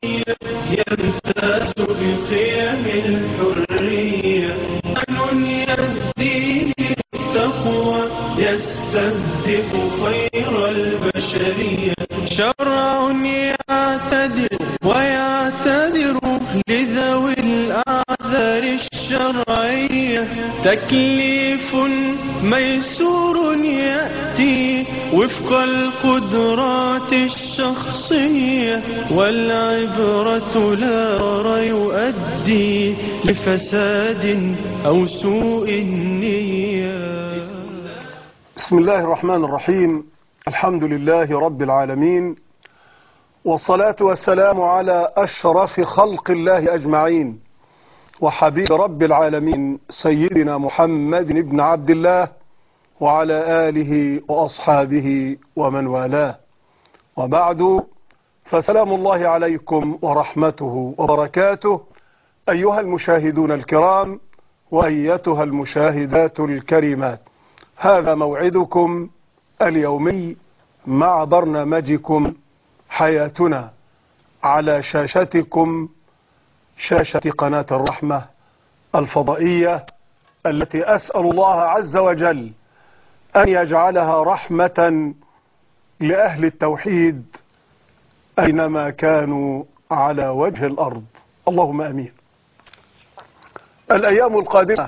يمتاز بقيم الحرية من يهدي للتقوى يستهدف خير البشرية شرع يعتدل ويعتذر لذوي الأعذار الشرعية تكليف ميسور يأتي وفق القدرات الشخصية والعبرة لا أرى يؤدي لفساد أو سوء النية بسم الله الرحمن الرحيم الحمد لله رب العالمين والصلاة والسلام على أشرف خلق الله أجمعين وحبيب رب العالمين سيدنا محمد بن عبد الله وعلى آله وأصحابه ومن والاه وبعد فسلام الله عليكم ورحمته وبركاته أيها المشاهدون الكرام وأيتها المشاهدات الكريمات هذا موعدكم اليومي مع برنامجكم حياتنا على شاشتكم شاشة قناة الرحمة الفضائية التي أسأل الله عز وجل أن يجعلها رحمة لأهل التوحيد أينما كانوا على وجه الأرض اللهم أمين الأيام القادمة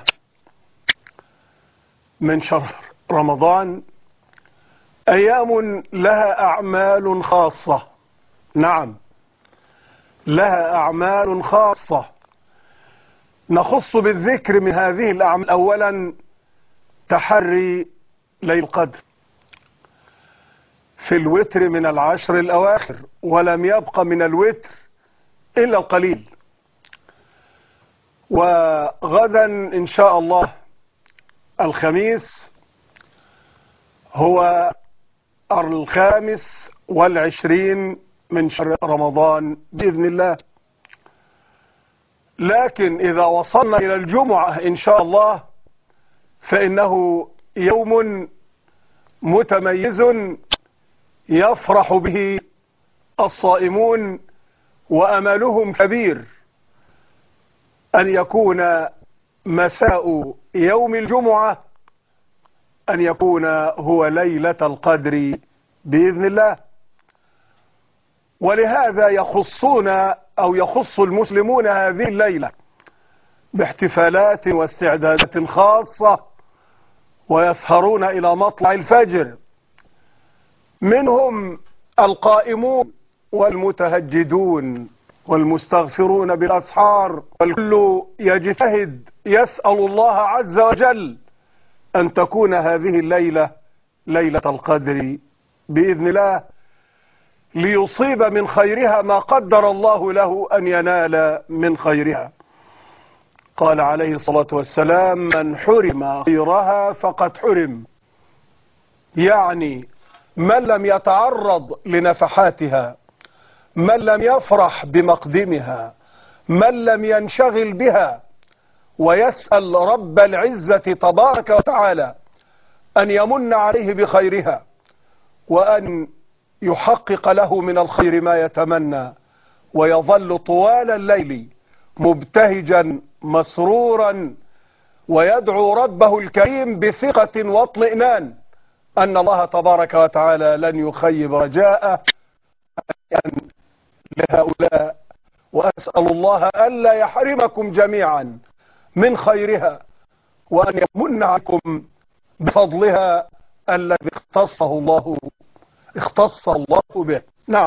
من شهر رمضان أيام لها أعمال خاصة نعم لها أعمال خاصة نخص بالذكر من هذه الأعمال أولا تحري ليل القدر في الوتر من العشر الأواخر ولم يبق من الوتر إلا القليل وغدا إن شاء الله الخميس هو الخامس والعشرين من شهر رمضان بإذن الله لكن إذا وصلنا إلى الجمعة إن شاء الله فإنه يوم متميز يفرح به الصائمون وأملهم كبير أن يكون مساء يوم الجمعة أن يكون هو ليلة القدر بإذن الله ولهذا يخصون أو يخص المسلمون هذه الليلة باحتفالات واستعدادات خاصة ويسهرون إلى مطلع الفجر منهم القائمون والمتهجدون والمستغفرون بالأسحار والكل يجتهد يسأل الله عز وجل أن تكون هذه الليلة ليلة القدر بإذن الله ليصيب من خيرها ما قدر الله له أن ينال من خيرها قال عليه الصلاة والسلام من حرم خيرها فقد حرم يعني من لم يتعرض لنفحاتها من لم يفرح بمقدمها من لم ينشغل بها ويسأل رب العزة تبارك وتعالى أن يمن عليه بخيرها وأن يحقق له من الخير ما يتمنى ويظل طوال الليل مبتهجا مسرورا ويدعو ربه الكريم بثقة واطمئنان أن الله تبارك وتعالى لن يخيب رجاءه لهؤلاء وأسأل الله ألا يحرمكم جميعا من خيرها وأن يمن عليكم بفضلها الذي اختصه الله اختص الله به نعم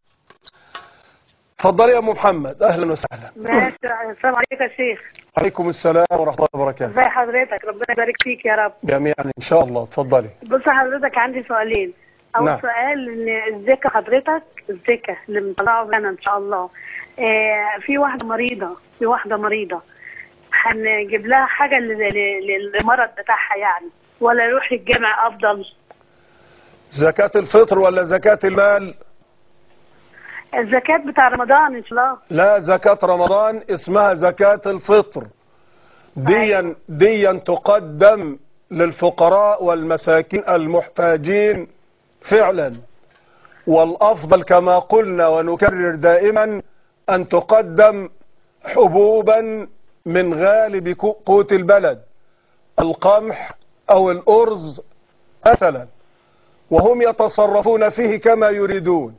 تفضل يا ام محمد اهلا وسهلا ماشي السلام عليكم يا شيخ عليكم السلام ورحمه الله وبركاته ازي حضرتك ربنا يبارك فيك يا رب جميعا ان شاء الله اتفضلي بص حضرتك عندي سؤالين اول نعم. سؤال ان الزكاه حضرتك الزكاه اللي مطلعه لنا ان شاء الله آه في واحده مريضه في واحده مريضه هنجيب لها حاجه لل- لل- للمرض بتاعها يعني ولا يروح الجامع افضل زكاة الفطر ولا زكاة المال الزكاه بتاع رمضان ان شاء الله لا زكاة رمضان اسمها زكاة الفطر ديا ديا تقدم للفقراء والمساكين المحتاجين فعلا والأفضل كما قلنا ونكرر دائما أن تقدم حبوبا من غالب كو- قوت البلد القمح أو الأرز مثلا وهم يتصرفون فيه كما يريدون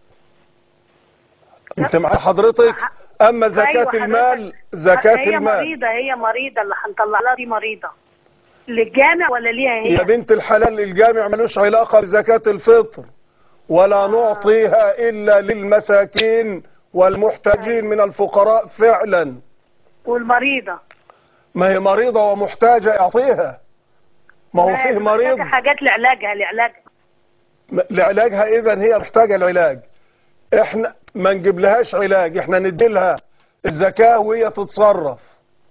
انت مع حضرتك اما زكاة أيوة المال حضرتك. زكاة هي المال مريضة هي مريضة اللي هنطلع لها دي مريضة للجامع ولا ليها هي يا بنت الحلال الجامع ملوش علاقة بزكاة الفطر ولا نعطيها إلا للمساكين والمحتاجين من الفقراء فعلا والمريضة ما هي مريضة ومحتاجة اعطيها ما هو لا، فيه محتاجة مريض حاجات لعلاجها لعلاجها م- لعلاجها اذا هي محتاجة العلاج احنا ما نجيب لهاش علاج احنا ندي لها الزكاة وهي تتصرف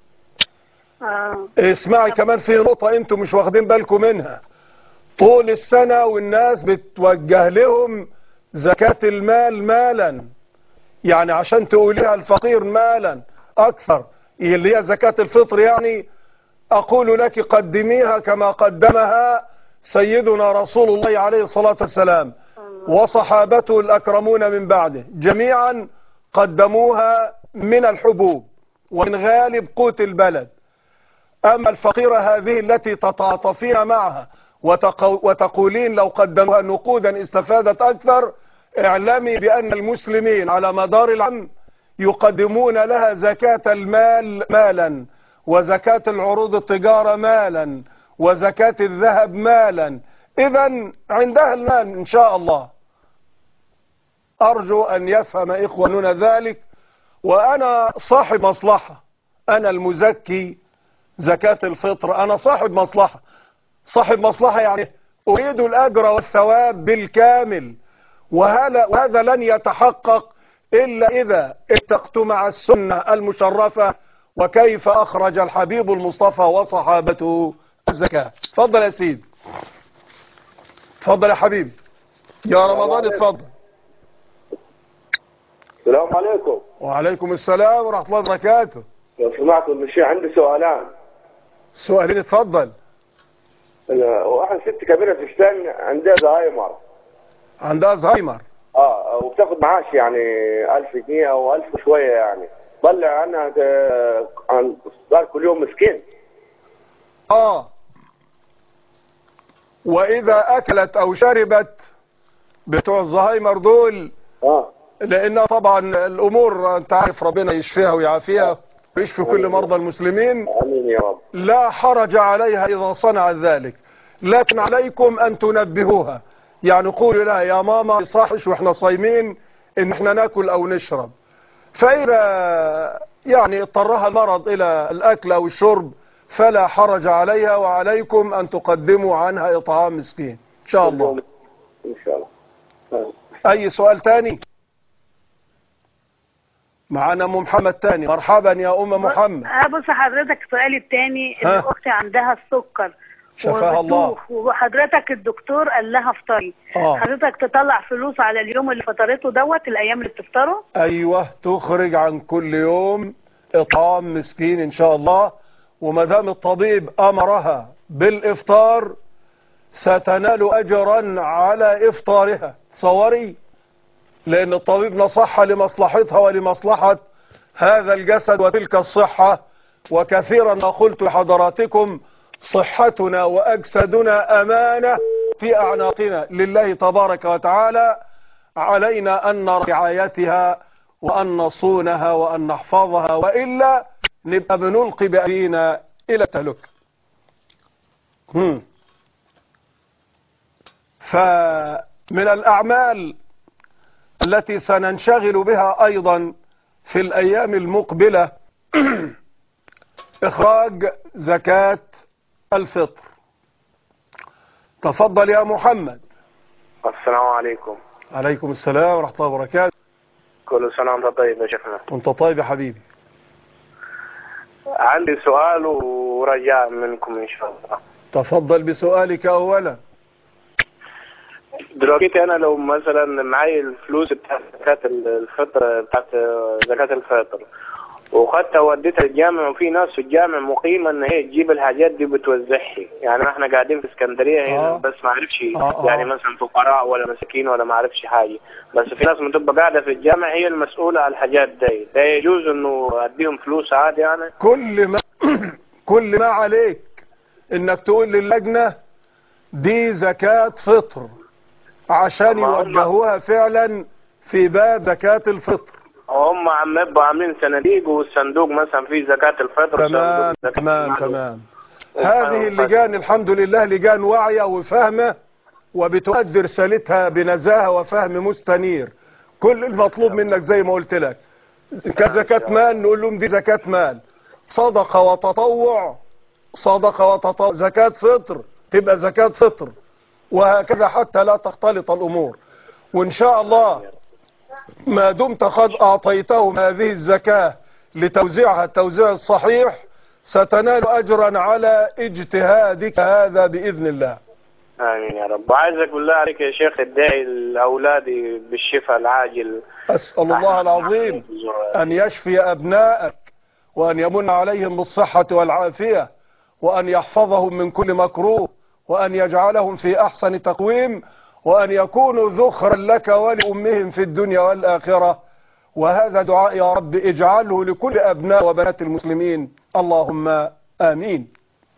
اه اسمعي كمان في نقطة انتوا مش واخدين بالكم منها طول السنة والناس بتوجه لهم زكاة المال مالا يعني عشان تقوليها الفقير مالا اكثر اللي هي زكاة الفطر يعني اقول لك قدميها كما قدمها سيدنا رسول الله عليه الصلاة والسلام وصحابته الأكرمون من بعده جميعا قدموها من الحبوب ومن غالب قوت البلد أما الفقيرة هذه التي تتعاطفين معها وتقو وتقولين لو قدموها نقودا استفادت أكثر اعلمي بأن المسلمين على مدار العام يقدمون لها زكاة المال مالا وزكاة العروض التجارة مالا وزكاة الذهب مالا إذا عندها المال إن شاء الله أرجو أن يفهم إخواننا ذلك وأنا صاحب مصلحة أنا المزكي زكاة الفطر أنا صاحب مصلحة صاحب مصلحة يعني أريد الأجر والثواب بالكامل وهذا, وهذا لن يتحقق إلا إذا اتقت مع السنة المشرفة وكيف أخرج الحبيب المصطفى وصحابته الزكاة تفضل يا سيدي تفضل يا حبيبي يا رمضان اتفضل السلام عليكم وعليكم السلام ورحمة الله وبركاته لو سمعتوا من الشيء عندي سؤالان سؤالين اتفضل أنا- واحد ست كبيرة في السن عندها زهايمر عندها زهايمر اه وبتاخد معاش يعني 1000 جنيه او 1000 وشوية يعني طلع عنها آه، عن صار كل يوم مسكين اه واذا اكلت او شربت بتوع الزهايمر دول اه لانها طبعا الامور انت عارف ربنا يشفيها ويعافيها ويشفي كل مرضى المسلمين امين يا رب لا حرج عليها اذا صنعت ذلك لكن عليكم ان تنبهوها يعني قولوا لها يا ماما صاحش واحنا صايمين ان احنا ناكل او نشرب فاذا يعني اضطرها المرض الى الاكل او الشرب فلا حرج عليها وعليكم ان تقدموا عنها اطعام مسكين ان شاء الله ان شاء الله آه. اي سؤال تاني معانا ام محمد تاني مرحبا يا ام محمد اه بص حضرتك سؤالي التاني ان ها. اختي عندها السكر شفاها الله. وبتوخ، وحضرتك الدكتور قال لها افطري آه. حضرتك تطلع فلوس على اليوم اللي فطرته دوت الايام اللي بتفطره ايوه تخرج عن كل يوم اطعام مسكين ان شاء الله وما دام الطبيب امرها بالافطار ستنال اجرا على افطارها تصوري لان الطبيب نصحها لمصلحتها ولمصلحة هذا الجسد وتلك الصحة وكثيرا ما قلت لحضراتكم صحتنا واجسادنا امانة في اعناقنا لله تبارك وتعالى علينا أن نرى رعايتها وأن نصونها وأن نحفظها وإلا نبقى بنلقي بأيدينا إلى التهلكة هم. فمن الأعمال التي سننشغل بها أيضا في الأيام المقبلة إخراج زكاة الفطر تفضل يا محمد السلام عليكم عليكم السلام ورحمة الله وبركاته كل سنة وانت طيب يا شيخنا وانت طيب يا حبيبي عندي سؤال ورجاء منكم ان شاء الله تفضل بسؤالك أولا دلوقتي انا لو مثلا معي الفلوس بتاعت زكاة الفطر بتاعت زكاة الفطر وخدتها وديتها الجامع وفي ناس في الجامع مقيمة ان هي تجيب الحاجات دي بتوزعها يعني احنا قاعدين في اسكندرية هنا آه. بس ما اعرفش آه، آه. يعني مثلا فقراء ولا مساكين ولا ما اعرفش حاجة بس في ناس بتبقى قاعدة في الجامع هي المسؤولة عن الحاجات دي ده يجوز انه اديهم فلوس عادي يعني كل ما كل ما عليك انك تقول للجنة دي زكاة فطر عشان ما هم- يوجهوها فعلا في باب زكاة الفطر هم عم يبقوا عاملين صناديق والصندوق مثلا فيه زكاة الفطر تمام صندوق زكاة تمام المعلوم. تمام وفعلا هذه وفعلا. اللجان الحمد لله لجان واعية وفاهمة وبتؤدي رسالتها بنزاهة وفهم مستنير كل المطلوب منك زي ما قلت لك كزكاة مال نقول لهم دي زكاة مال صدقة وتطوع صدقة وتطوع زكاة فطر تبقى زكاة فطر وهكذا حتى لا تختلط الأمور وإن شاء الله ما دمت قد أعطيتهم هذه الزكاة لتوزيعها التوزيع الصحيح ستنال أجرا على اجتهادك هذا بإذن الله امين يا رب وعايزك بالله عليك يا شيخ ادعي لاولادي بالشفاء العاجل أسأل الله العظيم أن يشفي أبناءك وأن يمن عليهم بالصحة والعافية وأن يحفظهم من كل مكروه وأن يجعلهم في أحسن تقويم وأن يكونوا ذخرا لك ولأمهم في الدنيا والآخرة وهذا دعاء يا رب اجعله لكل أبناء وبنات المسلمين اللهم آمين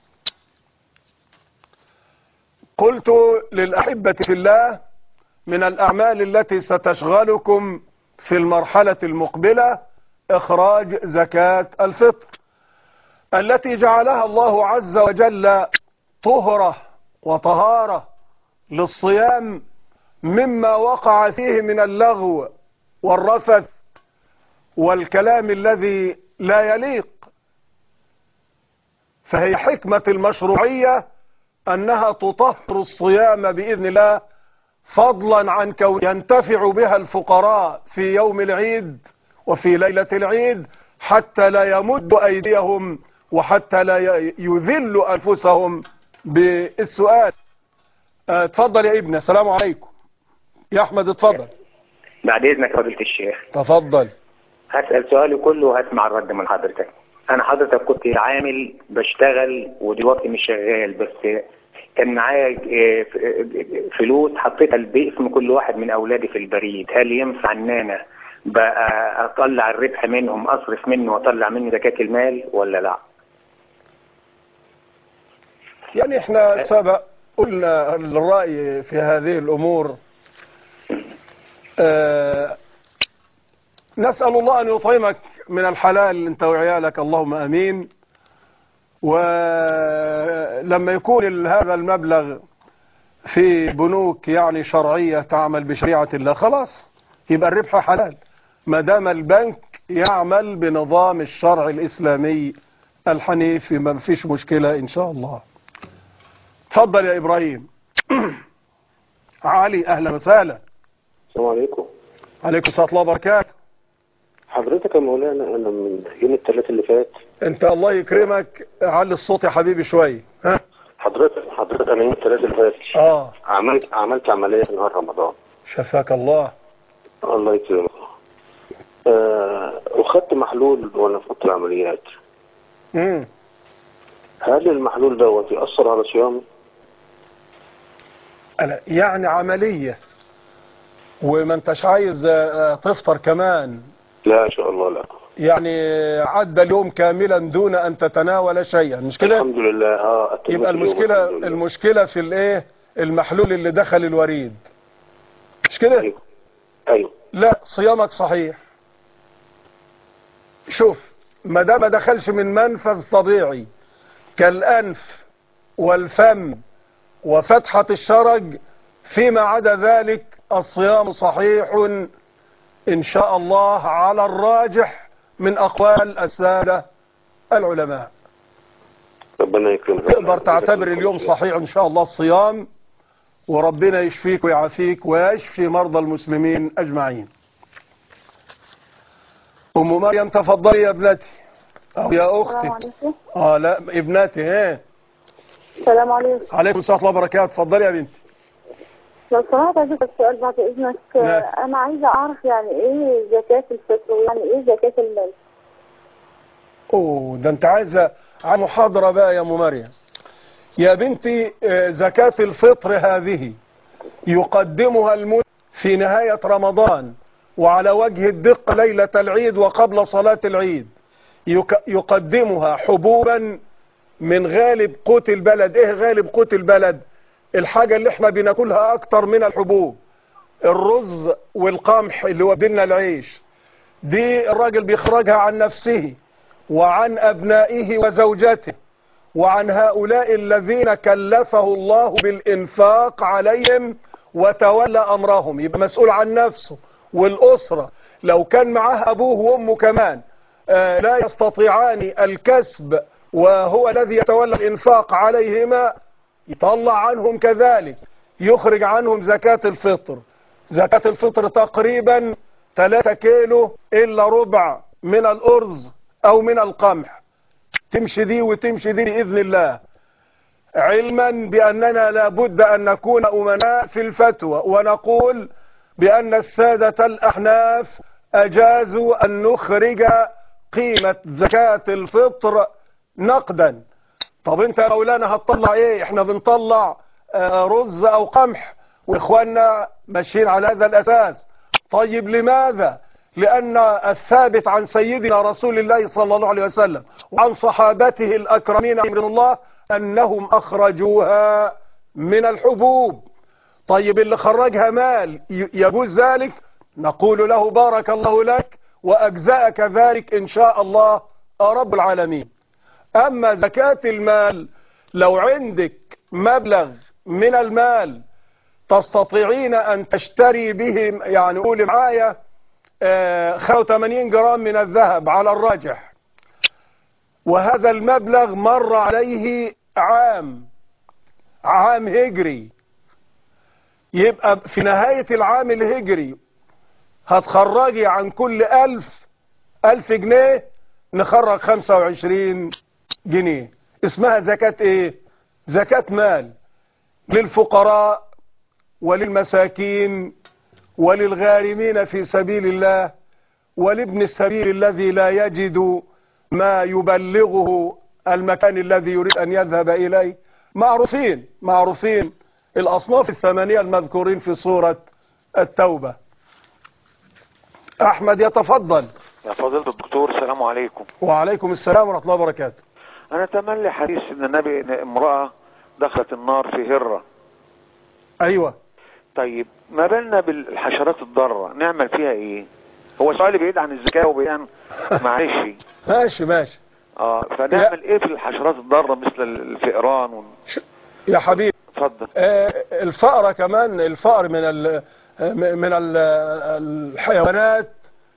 قلت للأحبة في الله من الأعمال التي ستشغلكم في المرحلة المقبلة إخراج زكاة الفطر التي جعلها الله عز وجل طهرة وطهارة للصيام مما وقع فيه من اللغو والرفث والكلام الذي لا يليق فهي حكمة المشروعية أنها تطهر الصيام بإذن الله فضلا عن كون ينتفع بها الفقراء في يوم العيد وفي ليلة العيد حتى لا يمد أيديهم وحتى لا ي- يذلوا أنفسهم بالسؤال آه، اتفضل يا ابني السلام عليكم يا أحمد اتفضل بعد اذنك فضيله الشيخ تفضل هسال سؤالي كله وهسمع الرد من حضرتك انا حضرتك كنت عامل بشتغل ودلوقتي مش شغال بس كان معايا آه، ف- آه، فلوس حطيتها باسم كل واحد من اولادي في البريد هل ينفع ان انا بقى اطلع الربح منهم اصرف منه واطلع منه زكاه المال ولا لا يعني احنا سبق قلنا الرأي في هذه الأمور آه، نسأل الله أن يطعمك من الحلال أنت وعيالك اللهم أمين ولما يكون ال- هذا المبلغ في بنوك يعني شرعية تعمل بشريعة الله خلاص يبقى الربح حلال ما دام البنك يعمل بنظام الشرع الإسلامي الحنيف ما فيش مشكلة إن شاء الله تفضل يا إبراهيم علي أهلا وسهلا السلام عليكم عليكم السلام ورحمة الله وبركاته حضرتك يا مولانا انا من يوم الثلاث اللي فات انت الله يكرمك علي الصوت يا حبيبي شوية ها حضرتك حضرتك انا يوم الثلاث اللي فات اه عملت عملت عمليه في نهار رمضان شفاك الله الله يكرمك آه وخدت محلول وانا في اوضه العمليات مم. هل المحلول دوت ياثر على صيامي؟ أنا يعني عملية وما انتش عايز آه، تفطر كمان لا ان شاء الله لا يعني عدى اليوم كاملا دون ان تتناول شيئا مش كده الحمد لله اه أتمت يبقى اليوم، المشكلة الحمد لله. المشكلة في الايه المحلول اللي دخل الوريد مش كده ايوه ايوه لا صيامك صحيح شوف ما دام ما دخلش من منفذ طبيعي كالانف والفم وفتحة الشرج فيما عدا ذلك الصيام صحيح ان شاء الله على الراجح من اقوال السادة العلماء ربنا يكرمك تقدر تعتبر اليوم صحيح ان شاء الله الصيام وربنا يشفيك ويعافيك ويشفي مرضى المسلمين اجمعين ام مريم تفضلي يا ابنتي او يا اختي السلام عليكم اه لا ابنتي ايه السلام عليكم عليكم السلام ورحمه الله وبركاته اتفضلي يا بنتي لو سمحت عايزة أسأل سؤال بعد إذنك نعم. آه، أنا عايزة أعرف يعني إيه زكاة الفطر ويعني إيه زكاة المال اوه ده انت عايزه عن محاضرة بقى يا ام مريم يا بنتي آه، زكاة الفطر هذه يقدمها المسلم في نهاية رمضان وعلى وجه الدقة ليلة العيد وقبل صلاة العيد يك- يقدمها حبوبا من غالب قوت البلد ايه غالب قوت البلد الحاجة اللي احنا بناكلها اكتر من الحبوب الرز والقمح اللي هو بدنا العيش دي الراجل بيخرجها عن نفسه وعن أبنائه وزوجته وعن هؤلاء الذين كلفه الله بالإنفاق عليهم وتولى أمرهم يبقى مسؤول عن نفسه والأسرة لو كان معاه أبوه وأمه كمان آه، لا يستطيعان الكسب وهو الذي يتولى الإنفاق عليهما يطلع عنهم كذلك يخرج عنهم زكاة الفطر زكاة الفطر تقريبا 3 كيلو إلا ربع من الأرز أو من القمح تمشي دي وتمشي دي بإذن الله علما بأننا لابد أن نكون أمناء في الفتوى ونقول بأن السادة الأحناف أجازوا أن نخرج قيمة زكاة الفطر نقدا طب انت يا مولانا هتطلع ايه احنا بنطلع آه، رز او قمح واخواننا ماشيين على هذا الاساس طيب لماذا لان الثابت عن سيدنا رسول الله صلى الله عليه وسلم وعن صحابته الاكرمين من الله انهم اخرجوها من الحبوب طيب اللي خرجها مال ي- يجوز ذلك نقول له بارك الله لك واجزاك ذلك ان شاء الله يا رب العالمين أما زكاة المال لو عندك مبلغ من المال تستطيعين أن تشتري به يعني قولي معايا آه، 85 جرام من الذهب على الراجح وهذا المبلغ مر عليه عام عام هجري يبقى في نهاية العام الهجري هتخرجي عن كل ألف ألف جنيه نخرج 25 جنيه اسمها زكاة ايه زكاة مال للفقراء وللمساكين وللغارمين في سبيل الله ولابن السبيل الذي لا يجد ما يبلغه المكان الذي يريد أن يذهب إليه معروفين معروفين الأصناف الثمانية المذكورين في سورة التوبة أحمد يتفضل يا فضيلة الدكتور السلام عليكم وعليكم السلام ورحمة الله وبركاته انا تملي حديث ان النبي ان امرأة دخلت النار في هرة أيوة طيب ما بالنا بالحشرات الضارة نعمل فيها ايه هو سؤالي بعيد عن الزكاة وبعيد عن معلش ماشي ماشي اه فنعمل ايه في الحشرات الضارة مثل الفئران وال... يا حبيبي اتفضل آه، الفأر كمان الفأر من ال من ال الحيوانات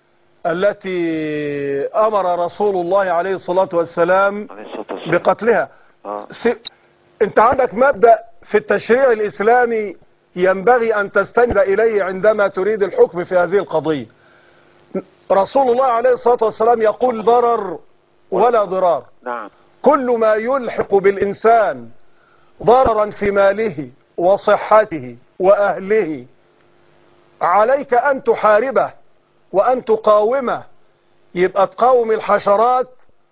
التي أمر رسول الله عليه الصلاة والسلام عليه الصلاة والسلام بقتلها اه س... انت عندك مبدأ في التشريع الإسلامي ينبغي أن تستند إليه عندما تريد الحكم في هذه القضية رسول الله عليه الصلاة والسلام يقول ضرر ولا ضرار نعم كل ما يلحق بالإنسان ضررا في ماله وصحته وأهله عليك أن تحاربه وأن تقاومه يبقى تقاوم الحشرات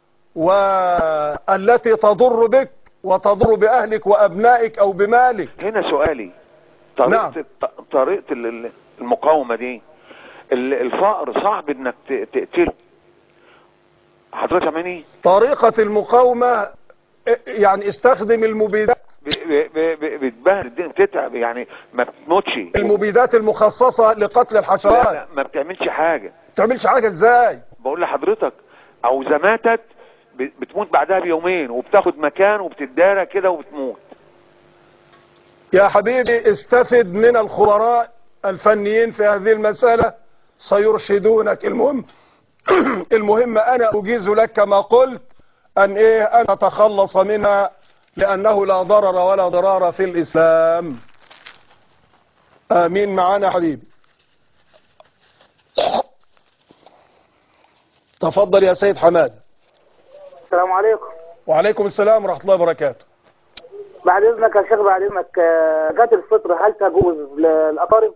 والتي تضر بك وتضر بأهلك وأبنائك أو بمالك هنا سؤالي طريقة نعم. الت- طريقة ال- ال- المقاومة دي ال- الفقر صعب انك ت- تقتله حضرتك سامعني طريقة المقاومة يعني استخدم المبيدات ب- ب- ب- ب- بتبهدل الدنيا بتتعب يعني ما بتموتش المبيدات المخصصة لقتل لا الحشرات لا ما بتعملش حاجة تعملش حاجة ازاي بقول لحضرتك او اذا ماتت ب- بتموت بعدها بيومين وبتاخد مكان وبتدارى كده وبتموت يا حبيبي استفد من الخبراء الفنيين في هذه المسألة سيرشدونك المهم المهم انا اجيز لك كما قلت ان ايه ان تتخلص منها لانه لا ضرر ولا ضرار في الاسلام امين معانا يا حبيبي تفضل يا سيد حماد السلام عليكم وعليكم السلام ورحمة الله وبركاته بعد اذنك يا شيخ بعد اذنك آه، زكاة الفطر هل تجوز للاقارب؟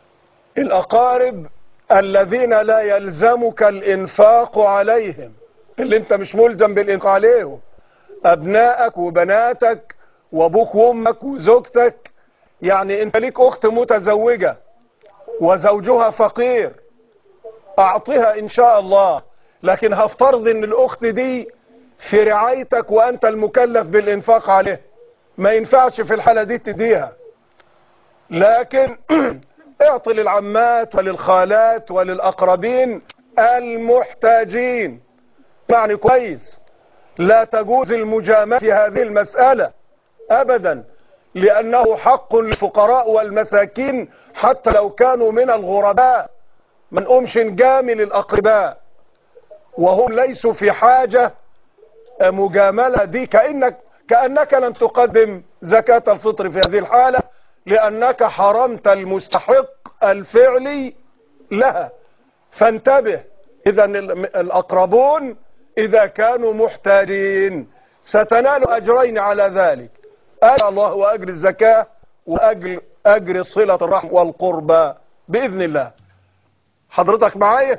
الأقارب الذين لا يلزمك الإنفاق عليهم اللي انت مش ملزم بالإنفاق عليهم أبنائك وبناتك وأبوك وأمك وزوجتك يعني انت ليك أخت متزوجة وزوجها فقير أعطيها إن شاء الله لكن هفترض ان الأخت دي في رعايتك وأنت المكلف بالإنفاق عليه ما ينفعش في الحالة دي تديها لكن اعطي للعمات وللخالات وللأقربين المحتاجين معني كويس لا تجوز المجاملة في هذه المسألة أبدا لأنه حق للفقراء والمساكين حتى لو كانوا من الغرباء ما نقومش نجامل الأقرباء وهم ليسوا في حاجة مجاملة دي كأنك كأنك لم تقدم زكاة الفطر في هذه الحالة لأنك حرمت المستحق الفعلي لها فانتبه إذا الأقربون إذا كانوا محتاجين ستنال أجرين على ذلك أجر الله وأجر الزكاة وأجر أجر صلة الرحم والقربى بإذن الله حضرتك معايا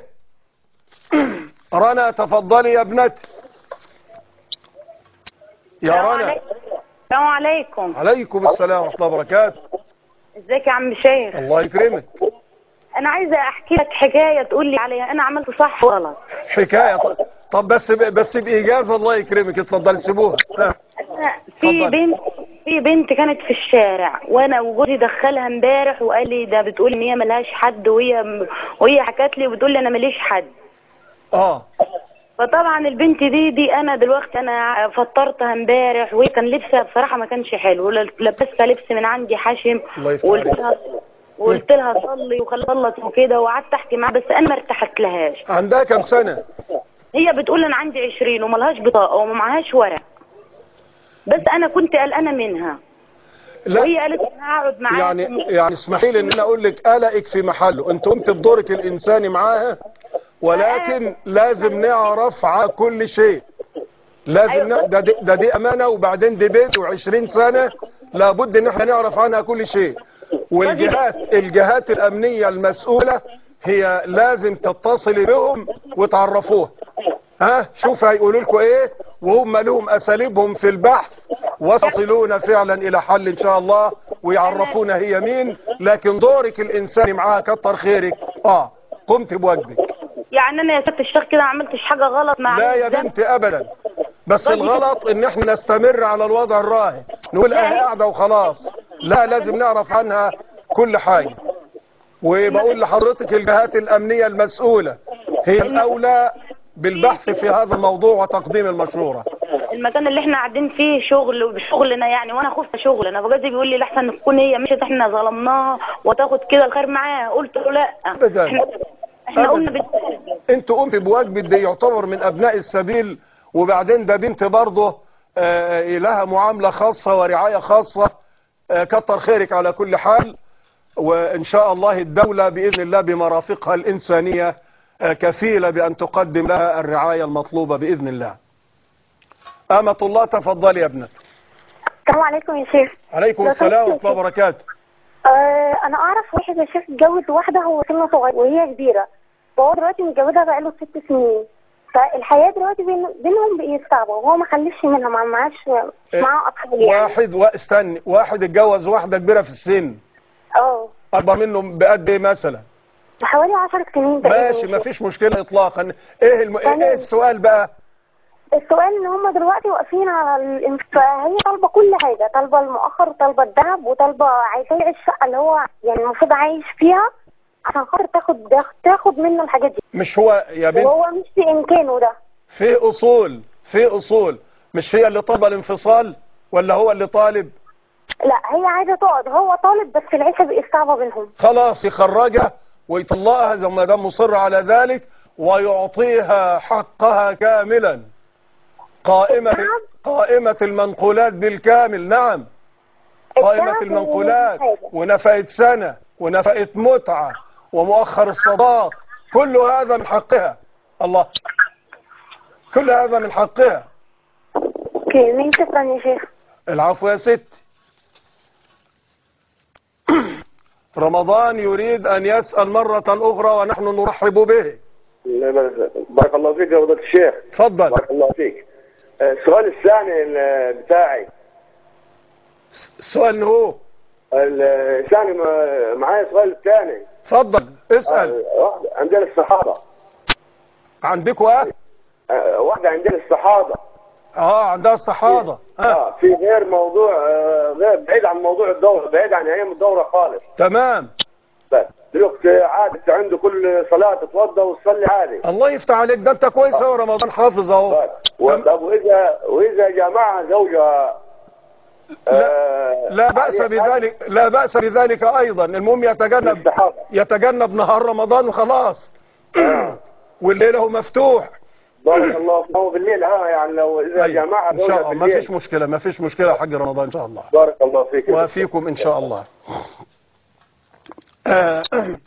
رنا تفضلي يا ابنتي يا رنا السلام عليكم عليكم السلام ورحمة الله وبركاته ازيك يا عم شيخ الله يكرمك انا عايزه احكي لك حكايه تقول لي عليها انا عملت صح وغلط حكاية طب, طب بس ب... بس بإيجاز الله يكرمك اتفضل سيبوها ها. في اتفضل. بنت في بنت كانت في الشارع وانا وجوزي دخلها امبارح وقال لي ده بتقول ان هي ملهاش حد وهي وهي حكت لي وبتقول لي انا ماليش حد اه فطبعا البنت دي دي انا دلوقتي انا فطرتها امبارح وهي كان لبسها بصراحه ما كانش حلو لبستها لبس من عندي حشم الله يفتح وقلت عليك. لها وقلت لها صلي وخلصت وكده وقعدت احكي معاها بس انا ما ارتحت لهاش عندها كم سنة هي بتقول انا عندي 20 وملهاش بطاقه وما معهاش ورق بس انا كنت قلقانه منها لا وهي قالت انا هقعد معاكم يعني يعني اسمحي لي ان انا اقول لك قلقك في محله انت قمت بدورك الانساني معاها ولكن لازم نعرف على كل شيء لازم ن... ده, دي ده دي امانه وبعدين دي بيت و20 سنه لابد ان احنا نعرف عنها كل شيء والجهات الجهات الامنيه المسؤوله هي لازم تتصلي بهم وتعرفوها ها شوف هيقولوا لكم ايه وهم لهم اساليبهم في البحث وصلون فعلا الى حل ان شاء الله ويعرفونا هي مين لكن دورك الانساني معاها كتر خيرك اه قمت بواجبك يعني انا يا ست الشيخ كده ما عملتش حاجه غلط مع لا يا بنتي ابدا بس الغلط ان احنا نستمر على الوضع الراهن نقول اه قاعده وخلاص لا لازم نعرف عنها كل حاجه وبقول لحضرتك الجهات الامنيه المسؤوله هي الاولى بالبحث في هذا الموضوع وتقديم المشوره المكان اللي احنا قاعدين فيه شغل وشغلنا يعني وانا خفت شغل انا فجوزي بيقول لي لحسن تكون هي مشيت احنا ظلمناها وتاخد كده الخير معاها قلت له لا ابدا احنا, احنا قلنا أبداً. بت... انت قمت بواجبك ده يعتبر من ابناء السبيل وبعدين ده بنت برضه آه، لها معاملة خاصة ورعاية خاصة آه، كتر خيرك على كل حال وان شاء الله الدولة باذن الله بمرافقها الانسانية آه، كفيلة بان تقدم لها الرعاية المطلوبة باذن الله امة الله تفضلي يا ابنة السلام عليكم يا شيخ عليكم لو السلام سمحت ورحمة الله وبركاته آه انا اعرف واحد يا شيخ اتجوز واحده هو سنه صغير وهي كبيره فهو دلوقتي متجوزها بقاله ست سنين فالحياه دلوقتي بين بينهم بقت صعبه وهو ما خلفش منها ما معاش إيه، معاه اطفال يعني واحد واستني واحد اتجوز واحدة كبيرة في السن اه اكبر منه بقد ايه مثلا بحوالي 10 سنين تقريبا ماشي يا شيخ. مفيش مشكلة اطلاقا ايه الم... تمام. ايه السؤال بقى السؤال ان هم دلوقتي واقفين على الانف... هي طالبه كل حاجه طالبه المؤخر وطالبه الذهب وطالبه عايزاه يعيش الشقه اللي هو يعني المفروض عايش فيها عشان خاطر تاخد تاخد منه الحاجات دي مش هو يا بنت وهو مش في امكانه ده في اصول في اصول مش هي اللي طالبه الانفصال ولا هو اللي طالب لا هي عايزه تقعد هو طالب بس العيشه بقت صعبه بينهم خلاص يخرجها ويطلقها زي ما دام مصر على ذلك ويعطيها حقها كاملا قائمة نعم. قائمة المنقولات بالكامل نعم قائمة الذهب المنقولات والحاجة. ونفقة سنة ونفقة متعة ومؤخر الصداق كل هذا من حقها الله كل هذا من حقها اوكي مين شكرا يا شيخ العفو يا ست رمضان يريد أن يسأل مرة أخرى ونحن نرحب به بارك الله فيك يا فضيلة الشيخ اتفضل بارك الله فيك آه، السؤال الثاني ال- بتاعي السؤال هو الثاني ما- معايا السؤال الثاني اتفضل اسأل آه، واحدة عندنا الصحابة عندكوا ايه آه، واحدة عندنا الصحابة اه عندها الصحابة ها اه في غير موضوع آه، غير بعيد عن موضوع الدورة بعيد عن ايام الدورة خالص تمام بس دلوقتي عادة عنده كل صلاة تتوضا وتصلي عادي الله يفتح عليك ده انت كويس اهو رمضان حافظ اهو طب واذا واذا جمعها زوجها آه، لا بأس عليه- بذلك لا بأس بذلك ايضا المهم يتجنب يتجنب نهار رمضان وخلاص والليل هو مفتوح بارك الله فيك هو بالليل ها يعني لو اذا أيوة. جمعها ان شاء زوجها الله ما بالليل فيش مشكلة ما فيش مشكلة يا حاج رمضان ان شاء الله بارك الله فيك وفيكم ان شاء الله آه،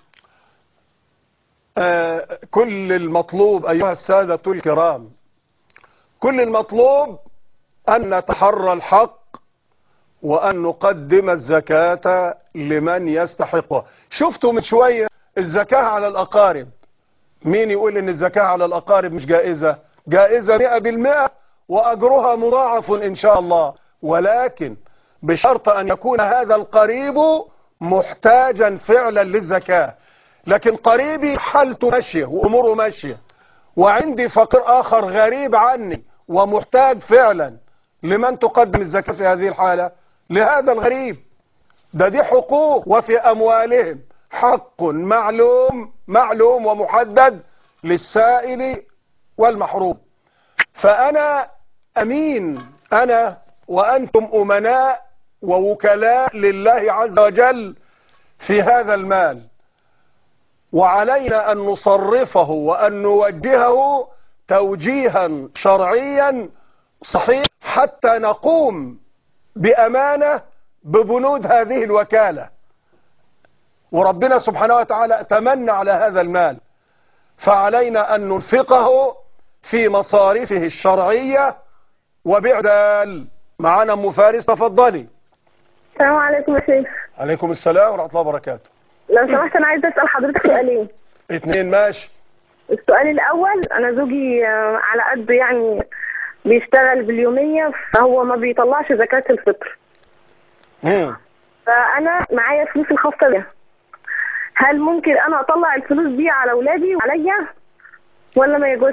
آه، كل المطلوب ايها السادة الكرام كل المطلوب ان نتحرى الحق وان نقدم الزكاة لمن يستحقها شفتوا من شوية الزكاة على الاقارب مين يقول ان الزكاة على الاقارب مش جائزة جائزة مئة بالمئة واجرها مضاعف ان شاء الله ولكن بشرط ان يكون هذا القريب محتاجا فعلا للزكاة لكن قريبي حالته ماشية واموره ماشية وعندي فقير اخر غريب عني ومحتاج فعلا لمن تقدم الزكاة في هذه الحالة لهذا الغريب ده دي حقوق وفي اموالهم حق معلوم معلوم ومحدد للسائل والمحروم فانا امين انا وانتم امناء ووكلاء لله عز وجل في هذا المال وعلينا ان نصرفه وان نوجهه توجيها شرعيا صحيح حتى نقوم بامانه ببنود هذه الوكاله وربنا سبحانه وتعالى تمنى على هذا المال فعلينا ان ننفقه في مصارفه الشرعيه وبعدال معانا ام فارس تفضلي السلام عليكم يا شيخ عليكم السلام ورحمه الله وبركاته لو سمحت انا عايزه اسال حضرتك سؤالين اتنين ماشي السؤال الاول انا زوجي آه، على قد يعني بيشتغل باليوميه فهو ما بيطلعش زكاه الفطر مم. فانا معايا فلوس الخاصه بيها هل ممكن انا اطلع الفلوس دي على اولادي وعليا ولا ما يجوز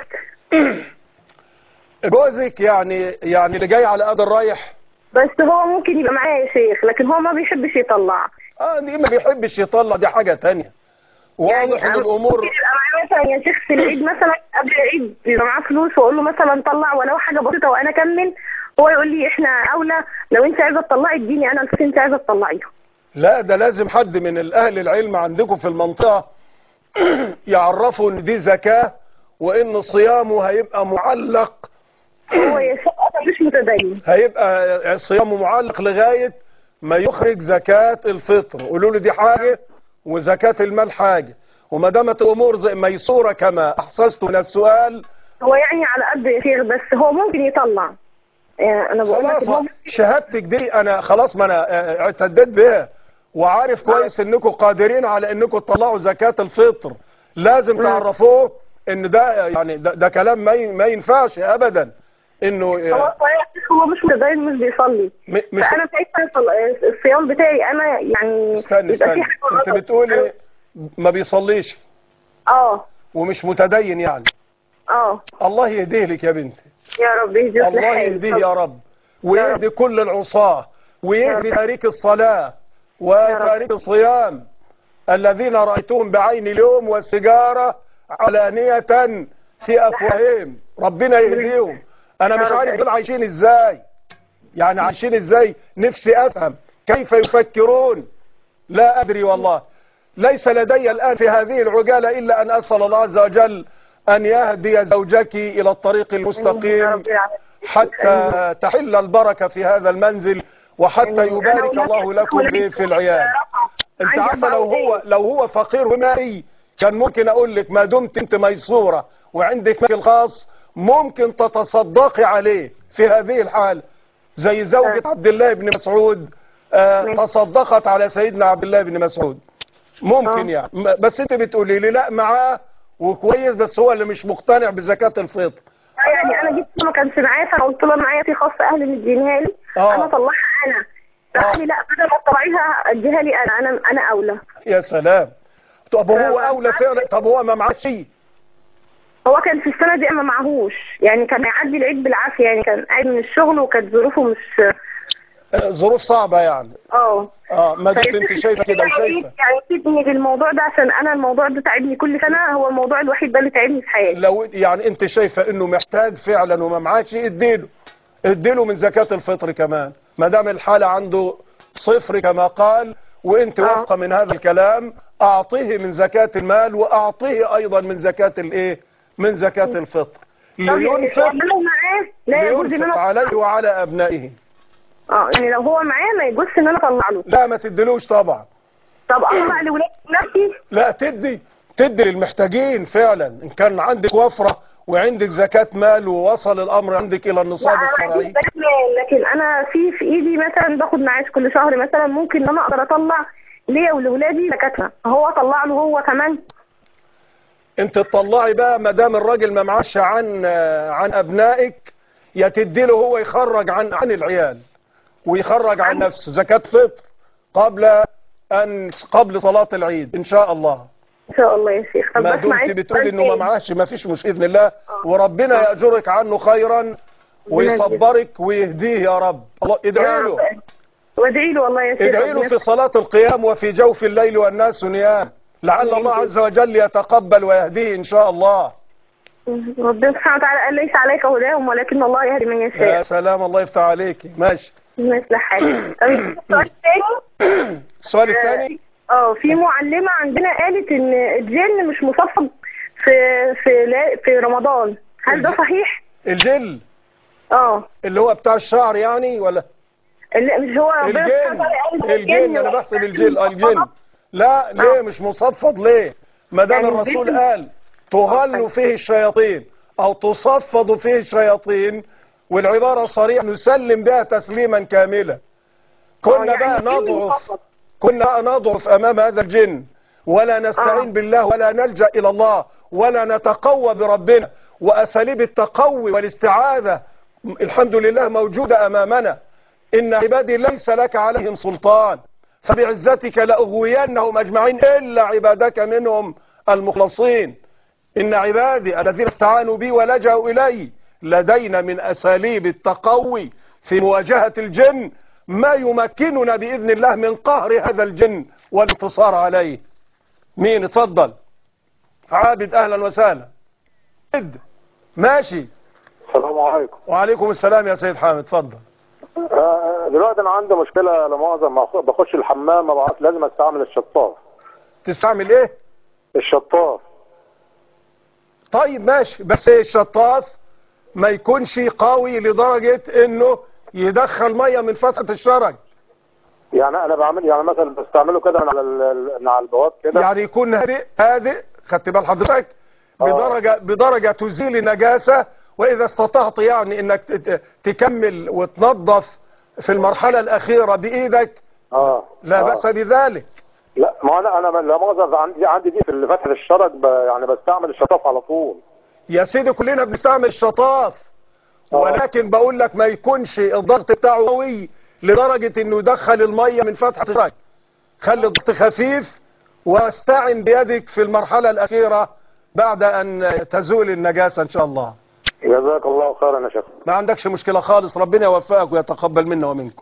جوزك يعني يعني اللي جاي على قد الرايح بس هو ممكن يبقى معايا يا شيخ لكن هو ما بيحبش يطلع اه دي ما بيحبش يطلع دي حاجه تانية واضح ان أنا الامور ممكن يبقى معايا مثلا يا شيخ في العيد مثلا قبل العيد يبقى معاه فلوس واقول له مثلا طلع ولو حاجه بسيطه وانا اكمل هو يقول لي احنا اولى لو انت عايزه تطلعي اديني انا الفلوس انت عايزه تطلعيها لا ده لازم حد من الاهل العلم عندكم في المنطقه يعرفوا ان دي زكاه وان صيامه هيبقى معلق هو يا شيخ انا مش متدين هيبقى صيامه معلق لغايه ما يخرج زكاه الفطر قولوا له دي حاجه وزكاه المال حاجه وما دامت الامور زي ميسوره كما احسست من السؤال هو يعني على قد يا شيخ بس هو ممكن يطلع يعني انا بقول لك خلاص إن هو شهادتك دي انا خلاص ما انا اه، اعتديت بها وعارف كويس انكم قادرين على انكم تطلعوا زكاة الفطر لازم تعرفوه ان ده يعني ده, ده كلام ما ي- ما ينفعش ابدا انه هو اه، صحيح يا شيخ هو مش متدين مش بيصلي م- مش فانا شايفه الصل- الصيام بتاعي انا يعني استني يبقى استني فيه حاجه انت غلط. بتقولي ما بيصليش اه ومش متدين يعني اه الله يهديه لك يا بنتي يا رب يهديه الله لحالي. يهديه يا رب ويهدي كل العصاة ويهدي تاريك الصلاة وتاريك الصيام الذين رأيتهم بعين اليوم والسجارة علانية في أفواههم ربنا يهديهم أنا مش عارف دول عايشين إزاي يعني عايشين إزاي نفسي أفهم كيف يفكرون لا أدري والله ليس لدي الآن في هذه العجالة إلا أن أسأل الله عز وجل أن يهدي زوجك إلى الطريق المستقيم حتى تحل البركة في هذا المنزل وحتى يبارك الله لكم في في العيال انت عارفه لو هو لو هو فقير ومائي كان ممكن اقول لك ما دمت انت ميسوره وعندك مال خاص ممكن تتصدقي عليه في هذه الحال زي زوجة عبد الله بن مسعود آه تصدقت على سيدنا عبد الله بن مسعود ممكن يعني م- بس انت بتقولي لي لا معاه وكويس بس هو اللي مش مقتنع بزكاة الفطر يعني انا جبت ما كانش معايا فانا قلت له معايا في خاص اهلي مدينها لي آه. انا اطلعها انا راح لي لا بدل ما تطلعيها اديها لي انا انا انا اولى يا سلام طب هو اولى فعلا طب هو ما معاش شيء هو كان في السنه دي ما معهوش يعني كان هيعدي العيد بالعافيه يعني كان قاعد من الشغل وكانت ظروفه مش آه، ظروف صعبة يعني اه اه ما دمت انت شايفة كده يعني وشايفة يعني سيبني بالموضوع ده عشان انا الموضوع ده تعبني كل سنه هو الموضوع الوحيد ده اللي تعبني في حياتي لو يعني انت شايفة انه محتاج فعلا وما معاش اديله اديله من زكاة الفطر كمان ما دام الحالة عنده صفر كما قال وانت واثقة من هذا الكلام اعطيه من زكاة المال واعطيه ايضا من زكاة الايه من زكاة الفطر طب يعني لينفق لو معاه لا يجوز ان لينفق انا عليه وعلى ابنائه اه يعني لو هو معاه ما يجوزش ان انا اطلع له لا ما تديلوش طبعا طب اطلع لاولادي نفسي لا تدي تدي للمحتاجين فعلا ان كان عندك وفرة وعندك زكاة مال ووصل الامر عندك الى النصاب لا، أنا الشرعي عندي استكمال، لكن انا في في ايدي مثلا باخد معاش كل شهر مثلا ممكن ان انا اقدر اطلع ليا ولولادي زكاتها هو اطلع له هو كمان انت تطلعي بقى ما دام الراجل ما معاش عن عن ابنائك يا تدي له هو يخرج عن عن العيال ويخرج عن نفسه زكاة فطر قبل ان قبل صلاة العيد ان شاء الله ان شاء الله يا شيخ طب ما بس معلش دمت بتقول سؤال انه ما تاني. معاش ما فيش مش اذن الله وربنا يأجرك عنه خيرا ويصبرك ويهديه يا رب الله ادعي له وادعي له والله يا شيخ ادعي له ربنا في صلاة القيام وفي جوف الليل والناس نيام لعل الله عز وجل يتقبل ويهديه ان شاء الله ربنا سبحانه وتعالى قال ليس عليك هداهم ولكن الله يهدي من يا يشاء سلام الله يفتح عليك ماشي مثل حاجه طب السؤال الثاني السؤال الثاني اه في معلمه عندنا قالت ان الجن مش مصفد في في لا- في رمضان هل ده صحيح؟ الجل اه اللي هو بتاع الشعر يعني ولا لا مش هو ربنا الجن سبحانه وتعالى قال الجن انا بحسب الجل آه، الجن لا ليه مش مصفد ليه ما دام يعني الرسول الجن- قال تغل فيه الشياطين او تصفد فيه الشياطين والعبارة صريحة نسلم بها تسليما كاملا كنا آه، يعني بقى الجن نضعف مصفد. كنا نضعف امام هذا الجن ولا نستعين آه. بالله ولا نلجأ الى الله ولا نتقوى بربنا واساليب التقوي والاستعاذة الحمد لله موجودة امامنا ان عبادي ليس لك عليهم سلطان فبعزتك لأغوينهم اجمعين الا عبادك منهم المخلصين ان عبادي الذين استعانوا بي ولجأوا الي لدينا من اساليب التقوي في مواجهة الجن ما يمكننا بإذن الله من قهر هذا الجن والانتصار عليه مين اتفضل عابد اهلا وسهلا عابد. ماشي السلام عليكم وعليكم السلام يا سيد حامد اتفضل آه، دلوقتي انا عندي مشكله لمؤاخذه ما أخ- بخش الحمام ما بعرف لازم استعمل الشطاف تستعمل ايه الشطاف طيب ماشي بس الشطاف ما يكونش قوي لدرجة انه يدخل مية من فتحة الشرج يعني انا بعمل يعني مثلا بستعمله كده من على ال- من على البواب كده يعني يكون هادئ هادئ خدت بال حضرتك بدرجة بدرجة تزيل نجاسة واذا استطعت يعني انك ت- تكمل وتنظف في المرحلة الاخيرة بايدك اه لا آه. بأس بذلك لا ما انا انا لا مؤاخذه عندي عندي دي في فتحه الشرج ب... يعني بستعمل الشطاف على طول يا سيدي كلنا بنستعمل شطاف ولكن بقول لك ما يكونش الضغط بتاعه قوي لدرجة انه يدخل المية من فتحة الشرج خلي الضغط خفيف واستعن بيدك في المرحلة الاخيرة بعد ان تزول النجاسة ان شاء الله جزاك الله خيرا يا شيخ ما عندكش مشكلة خالص ربنا يوفقك ويتقبل منا ومنكم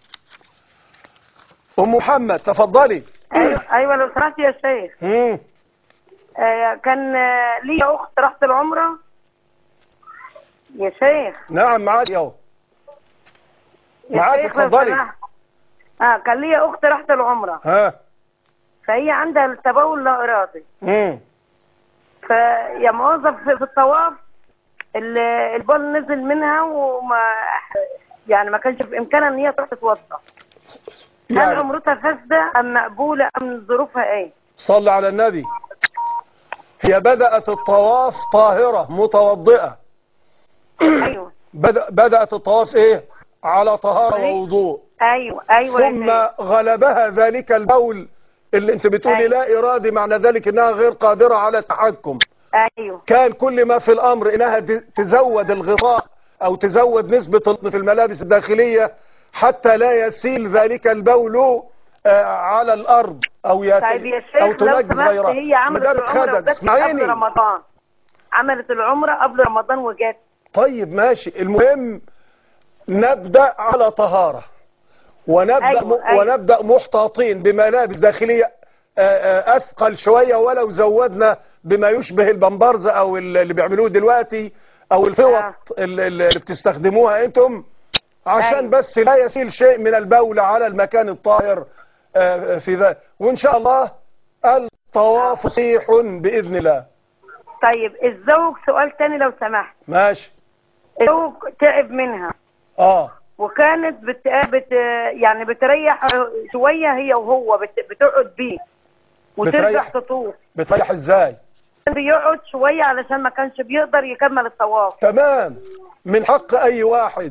ام محمد تفضلي ايوه ايوه لو سمحت يا شيخ مم. آه كان آه ليا اخت رحت العمره يا شيخ نعم معاك اهو يا معاك شيخ لو اتفضلي سمحت. اه كان ليا اخت رحت العمره ها فهي عندها التبول لا ارادي مم. فيا موظف في في الطواف ال- البول نزل منها وما يعني ما كانش بامكانها ان هي تروح تتوضا هل يعني عمرتها فاسده ام مقبوله ام ظروفها ايه؟ صلى على النبي هي بدأت الطواف طاهرة متوضئة ايوه بدأ بدأت الطواف ايه على طهارة ووضوء ايوه ايوه يا ثم شيخ. غلبها ذلك البول اللي انت بتقولي أيوة. لا ارادي معنى ذلك انها غير قادرة على التحكم ايوه كان كل ما في الامر انها ت- تزود الغطاء او تزود نسبة الطن في الملابس الداخلية حتى لا يسيل ذلك البول آه، على الارض او يت... طيب يا او شيخ لو تنجس سمحت غيرها هي عملت مدام العمره خدد وجت اسمعيني قبل رمضان عملت العمره قبل رمضان وجت طيب ماشي المهم نبدأ على طهارة ونبدأ أيوة، م... أيوة. ونبدأ محتاطين بملابس داخلية آه، آه، أثقل شوية ولو زودنا بما يشبه البمبرز أو ال- اللي بيعملوه دلوقتي أو الفوط ال- ال- اللي بتستخدموها أنتم عشان أيوة. بس لا يسيل شيء من البول على المكان الطاهر آه، في ذا وإن شاء الله الطواف صحيح بإذن الله طيب الزوج سؤال تاني لو سمحت ماشي الزوج تعب منها اه وكانت بت... بت... يعني بتريح شويه هي وهو بت... بتقعد بيه وترجع بتريح؟ تطوف بتريح ازاي بيقعد شويه علشان ما كانش بيقدر يكمل الطواف تمام من حق اي واحد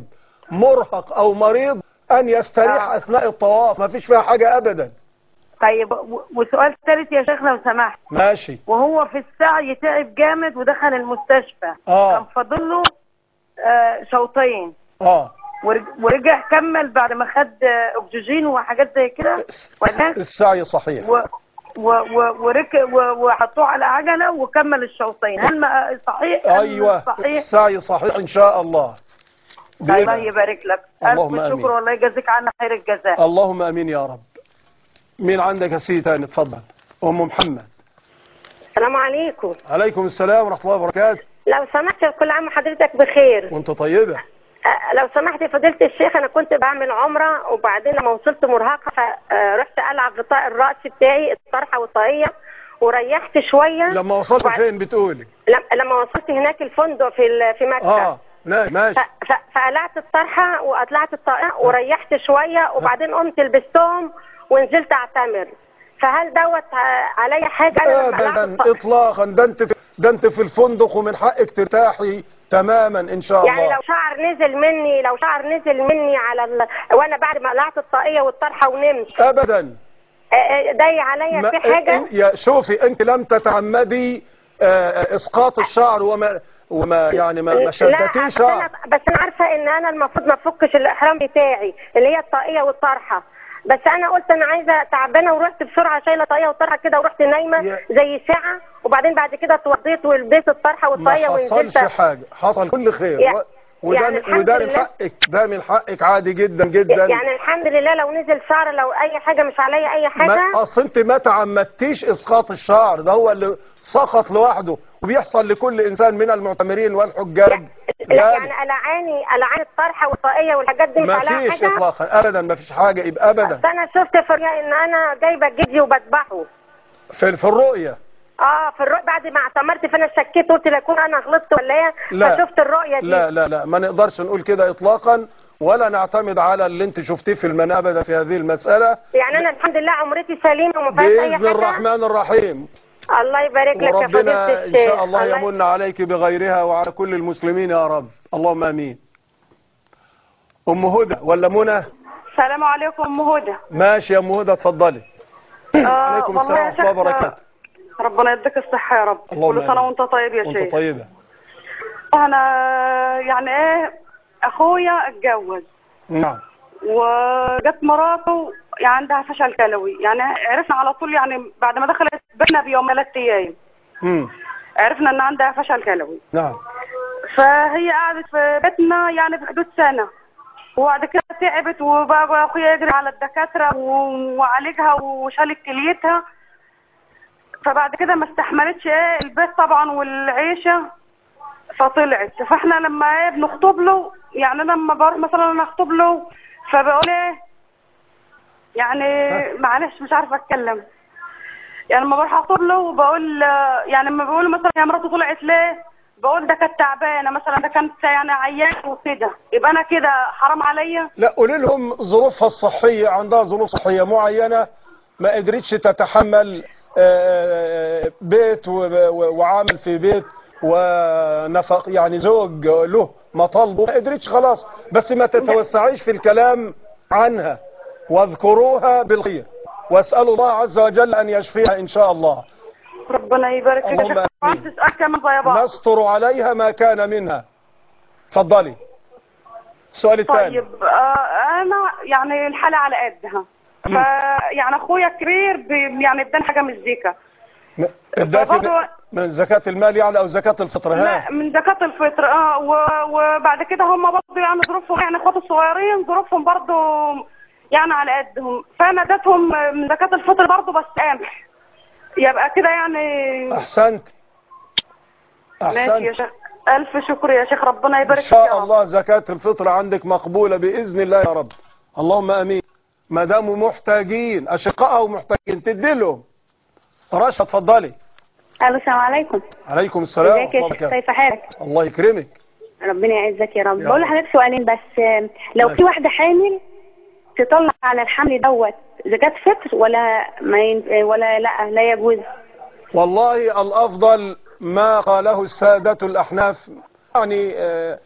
مرهق او مريض ان يستريح آه. اثناء الطواف ما فيش فيها حاجة ابدا طيب و... وسؤال ثالث يا شيخ لو سمحت ماشي وهو في السعي تعب جامد ودخل المستشفى آه. كان فاضل له آه شوطين اه ورج- ورجع كمل بعد ما خد آه، اكسجين وحاجات زي كده ولا السعي صحيح و... و... و... ورك... و... وحطوه على عجلة وكمل الشوطين هل ما صحيح هل ايوه صحيح السعي صحيح ان شاء الله بإذن- الله يبارك لك اللهم ألف آمين. شكر والله يجازيك عنا خير الجزاء اللهم امين يا رب مين عندك يا سيدي تاني اتفضل ام محمد السلام عليكم عليكم السلام ورحمة الله وبركاته لو سمحت كل عام وحضرتك بخير وانت طيبة أه، لو سمحت يا فضيلة الشيخ أنا كنت بعمل عمرة وبعدين لما وصلت مرهقة فرحت أقلع غطاء الرأس بتاعي الطرحة والطاقية وريحت شوية لما وصلت وبعد- فين بتقولي لم- لما وصلت هناك الفندق في ال- في مكة اه نا- ماشي ف- ف- فقلعت الطرحة وقلعت الطاقية وريحت شوية وبعدين قمت لبستهم ونزلت أعتمر فهل دوت ع- عليا حاجة أنا لما قلعت ابدا الط- اطلاقا ده انت في ده انت في الفندق ومن حقك ترتاحي تماما ان شاء يعني الله لو شعر نزل مني لو شعر نزل مني على ال... وانا بعد ما قلعت الطاقيه والطرحه ونمت ابدا آه، آه، ضايق عليا ما- في حاجه يا شوفي انت لم تتعمدي آه، اسقاط الشعر وما وما يعني ما, ما لا شدتيه بس شعر انا بس انا عارفه ان انا المفروض ما افكش الاحرام بتاعي اللي هي الطاقيه والطرحه بس انا قلت انا عايزه تعبانه ورحت بسرعه شايله طاقيه والطرحه كده ورحت نايمه زي ساعه وبعدين بعد كده اتوضيت ولبست الطرحه ما والطاقيه حصلش ونزلت حاجة حصل كل خير يع- و- وده يعني من- الحمد وده من لله. حقك ده من حقك عادي جدا جدا يعني الحمد لله لو نزل شعر لو اي حاجه مش عليا اي حاجه ما اصل انت ما تعمدتيش اسقاط الشعر ده هو اللي سقط لوحده وبيحصل لكل انسان من المعتمرين والحجاج لا غالب. يعني العاني العاني الطرحه والطاقيه والحاجات دي مش ما عليها فيش حاجه اطلاقا ابدا ما فيش حاجه يبقى ابدا بس انا شفت في الرؤيا ان انا جايبه جدي وبذبحه في, في الرؤيه اه في الرؤيا بعد ما اعتمرت فانا شكيت قلت لا يكون انا غلطت ولا ايه لا. فشفت الرؤيه دي لا لا لا ما نقدرش نقول كده اطلاقا ولا نعتمد على اللي انت شفتيه في المنام ابدا في هذه المساله يعني انا الحمد لله عمرتي سليمه وما فيهاش اي باذن حاجه الرحمن الرحيم الله يبارك لك يا فضيله وربنا الشيخ ان شاء الله يمن عليك بغيرها وعلى كل المسلمين يا رب اللهم امين ام هدى ولا منى السلام عليكم ام هدى ماشي يا ام هدى اتفضلي آه عليكم والله السلام يا ورحمه الله شيخ، وبركاته ربنا يديك الصحه يا رب اللهم كل سنه آمين. وانت طيب يا وانت شيخ طيبه انا يعني ايه اخويا اتجوز نعم وجت مراته يعني عندها فشل كلوي يعني عرفنا على طول يعني بعد ما دخلت بيتنا بيوم ثلاث ايام مم. عرفنا ان عندها فشل كلوي نعم فهي قعدت في بيتنا يعني في حدود سنة وبعد كده تعبت وبقى اخويا يجري على الدكاترة و- وعالجها وشال كليتها فبعد كده ما استحملتش ايه البيت طبعا والعيشة فطلعت فاحنا لما ايه بنخطب له يعني أنا لما بروح مثلا انا اخطب له فبقول ايه يعني معلش مش عارفه اتكلم يعني لما بروح اخطب له وبقول يعني لما بيقولوا مثلا يا مراته طلعت ليه بقول ده كانت تعبانه مثلا ده كانت يعني عيانه وكده يبقى انا كده حرام عليا لا قولي لهم ظروفها الصحيه عندها ظروف صحيه معينه ما قدرتش تتحمل آه، بيت و- و- وعامل في بيت ونفق يعني زوج له مطالبه ما قدرتش خلاص بس ما تتوسعيش في الكلام عنها واذكروها بالخير واسألوا الله عز وجل أن يشفيها إن شاء الله ربنا يبارك فيك يا اللهم شيخ وعندي سؤال كمان زي بعض نستر عليها ما كان منها اتفضلي السؤال الثاني طيب آه انا يعني الحالة على قدها ف يعني اخويا الكبير بي- يعني اداني حاجة من الزكاة اداك فبرضه- من زكاة المال يعني او زكاة الفطر ها لا من زكاة الفطر اه و- وبعد كده هم برضه يعني ظروفهم يعني اخواتي الصغيرين ظروفهم برضه يعني على قدهم فانا اديتهم من زكاة الفطر برضه بس قمح يبقى كده يعني احسنت ماشي يا احسنت شيخ الف شكر يا شيخ ربنا ان يبارك فيك يا شاء رب الله زكاة الفطر عندك مقبولة باذن الله يا رب اللهم امين ما داموا محتاجين اشقاء ومحتاجين تدي لهم رشا اتفضلي الو السلام عليكم عليكم السلام ازيك يا ورحمة شيخ الله كيف حالك الله يكرمك ربنا يعزك يا رب يا بقول رب. لحضرتك سؤالين بس آم، لو ماشي. في واحده حامل تطلع على الحمل دوت زكاة فطر ولا ما ين... ولا لا لا يجوز والله الأفضل ما قاله السادة الأحناف يعني آه،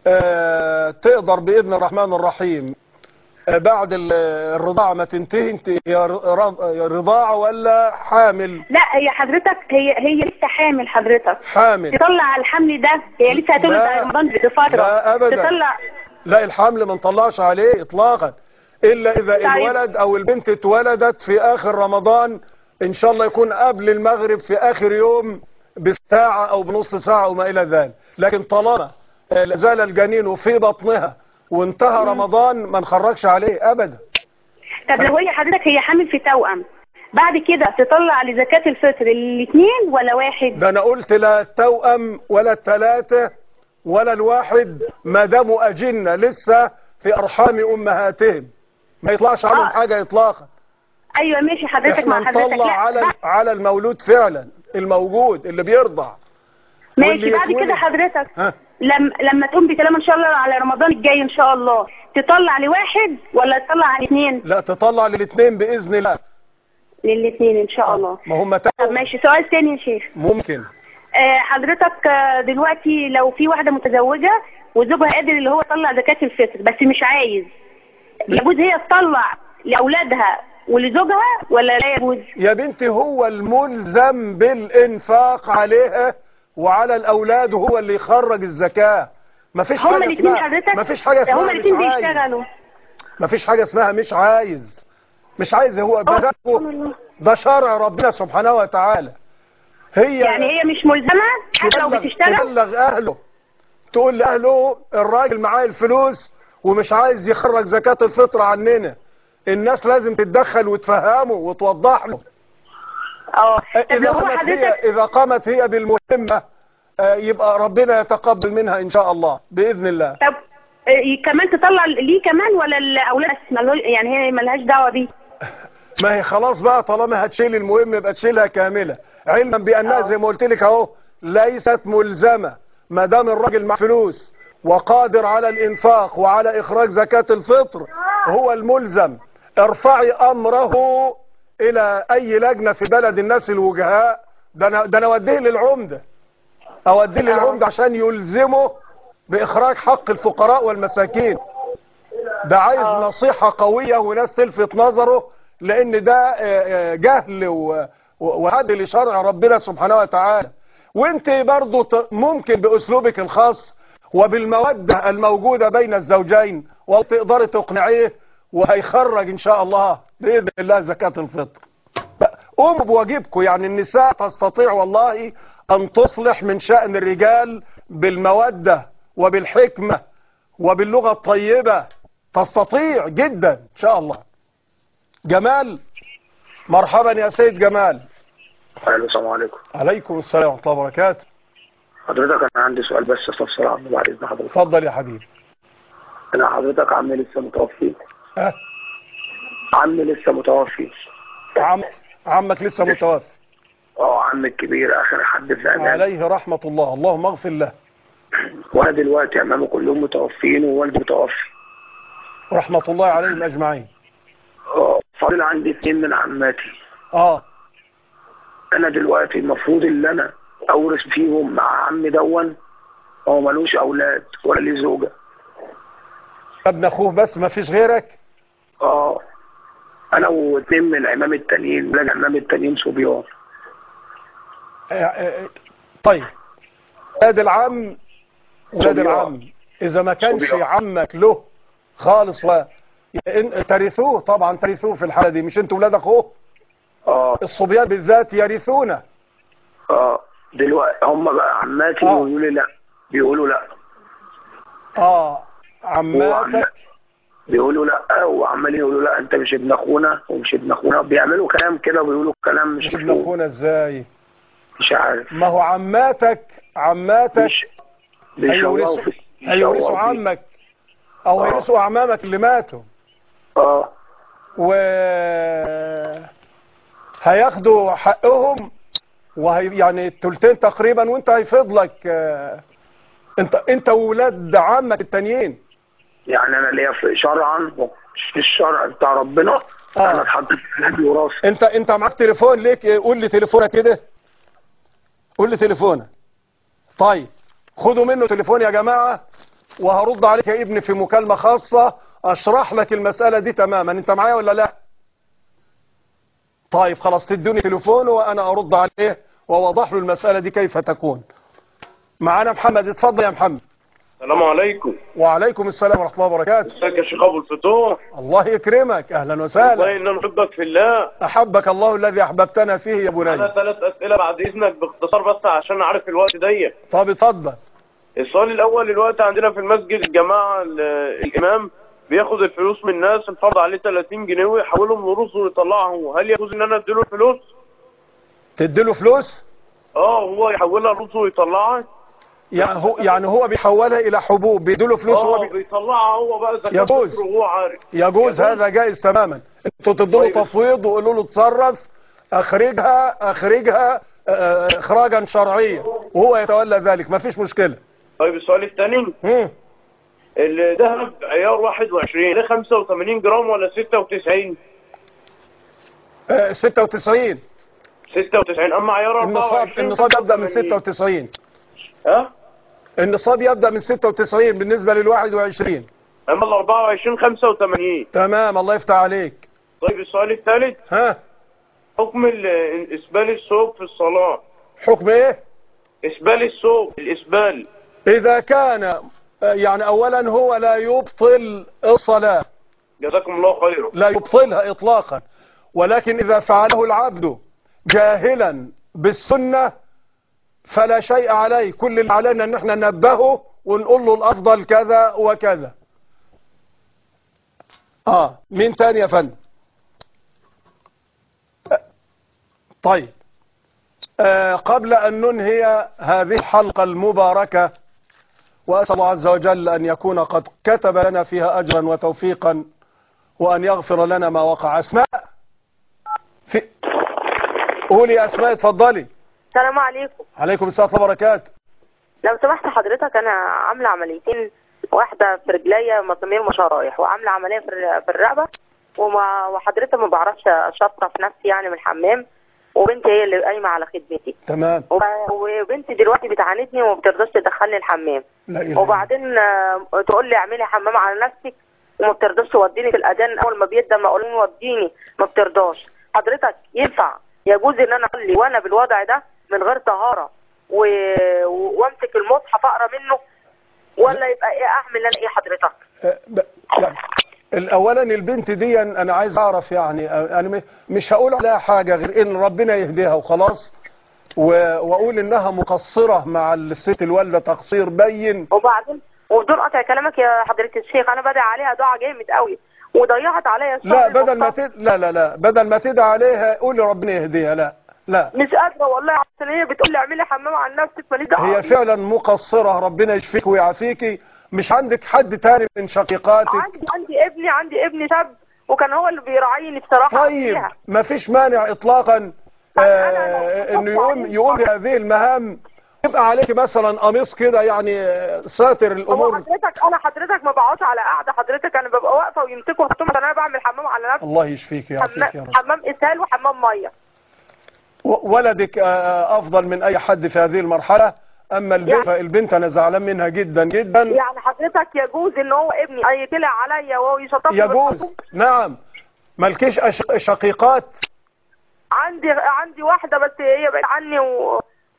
آه، تقدر بإذن الرحمن الرحيم آه، بعد ال- الرضاعة ما تنتهي انت يا ر- يا رضاعة ولا حامل لا هي حضرتك هي هي لسه حامل حضرتك حامل تطلع على الحمل ده هي لسه هتولد لا. بعد رمضان بفتره لا أبدا. تطلع لا الحمل ما نطلعش عليه إطلاقا إلا إذا طيب. الولد أو البنت اتولدت في آخر رمضان إن شاء الله يكون قبل المغرب في آخر يوم بساعة أو بنص ساعة وما إلى ذلك لكن طالما آه، لا زال الجنين في بطنها وانتهى رمضان ما نخرجش عليه أبدا طب لو هي حضرتك هي حامل في توأم بعد كده تطلع لزكاة الفطر الاثنين ولا واحد ده أنا قلت لا التوأم ولا الثلاثة ولا الواحد ما داموا أجنة لسه في أرحام أمهاتهم ما يطلعش عنهم آه. حاجة إطلاقا ايوه ماشي حضرتك احنا مع حضرتك نطلع لا على بعد- على المولود فعلا الموجود اللي بيرضع ماشي واللي بعد يتولد. كده حضرتك ها لما لما تقوم بكلام ان شاء الله على رمضان الجاي ان شاء الله تطلع لواحد ولا تطلع على اثنين لا تطلع للاثنين باذن الله للاثنين ان شاء الله ما هم طب ماشي سؤال تاني يا شيخ ممكن آه، حضرتك آه، دلوقتي لو في واحدة متزوجة وزوجها قادر اللي هو يطلع زكاة الفطر بس مش عايز يجوز هي تطلع لأولادها ولزوجها ولا لا يجوز؟ يا بنتي هو الملزم بالانفاق عليها وعلى الاولاد وهو اللي يخرج الزكاه ما فيش هما حاجه الاثنين اسمها حضرتك ما فيش حاجه اسمها هما مش الاثنين عايز بيشتغلوا ما فيش حاجه اسمها مش عايز مش عايز هو بذاته ده شرع ربنا سبحانه وتعالى هي يعني هي مش ملزمة حتى لو تبلغ- بتشتغل تبلغ اهله تقول لاهله الراجل معاه الفلوس ومش عايز يخرج زكاة الفطر عننا الناس لازم تتدخل وتفهمه وتوضح له اه طب اذا لو هو قامت حضرتك هي اذا قامت هي بالمهمة آه، يبقى ربنا يتقبل منها ان شاء الله باذن الله طب آه، كمان تطلع ليه كمان ولا الأولاد بس ملو- يعني هي ملهاش دعوة بيه ما هي خلاص بقى طالما هتشيل المهم يبقى تشيلها كاملة علما بانها زي ما قلت لك اهو ليست ملزمة ما دام الراجل معاه فلوس وقادر على الانفاق وعلى اخراج زكاة الفطر هو الملزم ارفعي امره الى اي لجنة في بلد الناس الوجهاء ده انا ده انا اوديه للعمدة اوديه للعمدة عشان يلزمه باخراج حق الفقراء والمساكين ده عايز نصيحة قوية وناس تلفت نظره لان ده آه، آه، جهل و- و- وهدي لشرع ربنا سبحانه وتعالى وانت برضو ت- ممكن باسلوبك الخاص وبالمودة الموجودة بين الزوجين وتقدري تقنعيه وهيخرج ان شاء الله باذن الله زكاة الفطر قوموا بواجبكم يعني النساء تستطيع والله ان تصلح من شأن الرجال بالمودة وبالحكمة وباللغة الطيبة تستطيع جدا ان شاء الله جمال مرحبا يا سيد جمال الو السلام عليكم عليكم السلام ورحمة الله وبركاته حضرتك انا عندي سؤال بس استفسر عنه بعد اذن حضرتك اتفضل يا حبيبي انا حضرتك عمي لسه متوفي ها عمي لسه متوفي عم عمك لسه متوفى اه عمي الكبير اخر حد في زمان عليه رحمة الله اللهم اغفر له وانا دلوقتي امامي كلهم متوفين ووالدي متوفي رحمة الله عليهم اجمعين اه فاضل عندي اثنين من عماتي اه انا دلوقتي المفروض ان انا اورث فيهم مع عمي دون هو ملوش اولاد ولا ليه زوجه ابن اخوه بس ما فيش غيرك اه انا واثنين من العمام التانيين ولاد العمام التانيين صبيان آه، آه، طيب ولاد العم ولاد صبيان. العم اذا ما كانش صبيان. عمك له خالص و إن- ترثوه طبعا ترثوه في الحالة دي مش انتوا ولاد اخوه اه الصبيان بالذات يرثونه اه دلوقتي هم بقى عماتي آه. بيقولوا لي لا بيقولوا لا اه عماتك وعم- بيقولوا لا وعمالين يقولوا لا انت مش ابن اخونا ومش ابن اخونا بيعملوا كلام كده وبيقولوا كلام مش مش ابن مفهوم. اخونا ازاي مش عارف ما هو عماتك عماتك بيشوهوا هيورثوا في- هيورثوا بيشوهوا فيه. عمك او آه. هيورثوا اعمامك اللي ماتوا اه و هياخدوا حقهم وهي يعني التلتين تقريبا وانت هيفيض لك آه، انت انت وولاد عمك التانيين يعني انا ليا في شرعا مش في الشرع بتاع ربنا آه. انا اتحطيت في الهدي وراسي انت انت معاك تليفون ليك قول لي تليفونك كده قول لي تليفونك طيب خدوا منه تليفون يا جماعة وهرد عليك يا ابني في مكالمة خاصة اشرح لك المسألة دي تماما انت معايا ولا لا طيب خلاص تدوني تليفونه وانا ارد عليه واوضح له المسألة دي كيف تكون معانا محمد اتفضل يا محمد السلام عليكم وعليكم السلام ورحمة الله وبركاته ازيك يا شيخ ابو الفتوح الله يكرمك اهلا والله وسهلا ان انا احبك في الله احبك الله الذي احببتنا فيه يا بني انا ثلاث اسئله بعد اذنك باختصار بس عشان اعرف الوقت ضيق طب اتفضل السؤال الاول الوقت عندنا في المسجد الجماعه ال- الامام بياخد الفلوس من الناس الفرض عليه 30 جنيه ويحولهم لرز ويطلعها هو هل يجوز ان انا اديله الفلوس تديله فلوس اه هو يحولها رز ويطلعها يعني هو يعني هو بيحولها الى حبوب بيديله فلوس هو اه بي... بيطلعها هو بقى زكاه يجوز. فطر وهو عارف يجوز هذا جائز تماما انتوا تدوا له طيب. تفويض وقولوا له اتصرف اخرجها اخرجها آه، اخراجا شرعيا وهو يتولى ذلك ما فيش مشكله طيب السؤال الثاني هم. الذهب عيار 21 ده 85 جرام ولا 96 آه، 96 96 اما عيار النصاب 24 النصاب يبدا من 96 ها النصاب يبدا من 96 بالنسبه لل 21 اما ال 24 85 تمام الله يفتح عليك طيب السؤال الثالث ها حكم ال- اسبال الثوب في الصلاه حكم ايه اسبال الثوب الاسبال اذا كان آه، يعني اولا هو لا يبطل الصلاه جزاكم الله خيرا لا يبطلها اطلاقا ولكن اذا فعله العبد جاهلا بالسنة فلا شيء عليه كل اللي علينا ان احنا ننبهه ونقول له الافضل كذا وكذا اه مين تاني يا فندم آه، طيب آه قبل ان ننهي هذه الحلقة المباركة واسأل الله عز وجل ان يكون قد كتب لنا فيها اجرا وتوفيقا وأن يغفر لنا ما وقع أسماء في قولي يا أسماء اتفضلي السلام عليكم عليكم السلام ورحمة الله وبركاته لو سمحت حضرتك انا عامله عمليتين واحده في رجليا مسامير وشرايح وعامله عمليه في الر- في الرقبه وما وحضرتك ما بعرفش شاطره في نفسي يعني من الحمام وبنتي هي اللي قايمه على خدمتي تمام وب- وبنتي دلوقتي بتعاندني وما بترضاش تدخلني الحمام لا إله وبعدين آه، تقول لي اعملي حمام على نفسك وما بترضاش توديني في الاذان اول ما بيدم اقول لهم وديني ما بترضاش حضرتك ينفع يجوز ان انا اصلي وانا بالوضع ده من غير طهاره و... و- وامسك المصحف اقرا منه ولا يبقى ايه اعمل انا ايه حضرتك أه، ب- يعني اولا البنت دي انا عايز اعرف يعني أه، انا م- مش هقول عليها حاجة غير ان ربنا يهديها وخلاص و- واقول انها مقصرة مع الست الوالدة تقصير بين وبعدين وبدون قطع كلامك يا حضره الشيخ انا بدعي عليها دعاء جامد قوي وضيعت عليا الشهر لا بدل ما المفترض. تد... لا لا لا بدل ما تدعي عليها قولي ربنا يهديها لا لا مش قادره والله عشان هي بتقول لي اعملي حمام عن نفسك ماليش دعوه هي فعلا مقصرة ربنا يشفيك ويعافيكي مش عندك حد تاني من شقيقاتك عندي عندي ابني عندي ابني شاب وكان هو اللي بيراعيني بصراحه طيب فيها. ما فيش مانع اطلاقا آه انه يقوم يقوم بهذه المهام يبقى عليك مثلا قميص كده يعني آه، ساتر هو الامور حضرتك انا حضرتك ما بقعدش على قاعده حضرتك انا ببقى واقفه ويمسكوا يحطوهم عشان انا بعمل حمام على نفسي الله يشفيك ويعافيك يا حمام, رب حمام اسهال وحمام ميه و- ولدك آه، افضل من اي حد في هذه المرحلة اما البنت فالبنت انا زعلان منها جدا جدا يعني حضرتك يجوز ان هو ابني يطلع عليا وهو يشطفني يجوز بالخطوط؟ نعم مالكيش أش- شقيقات عندي عندي واحده بس هي بعيد عني و...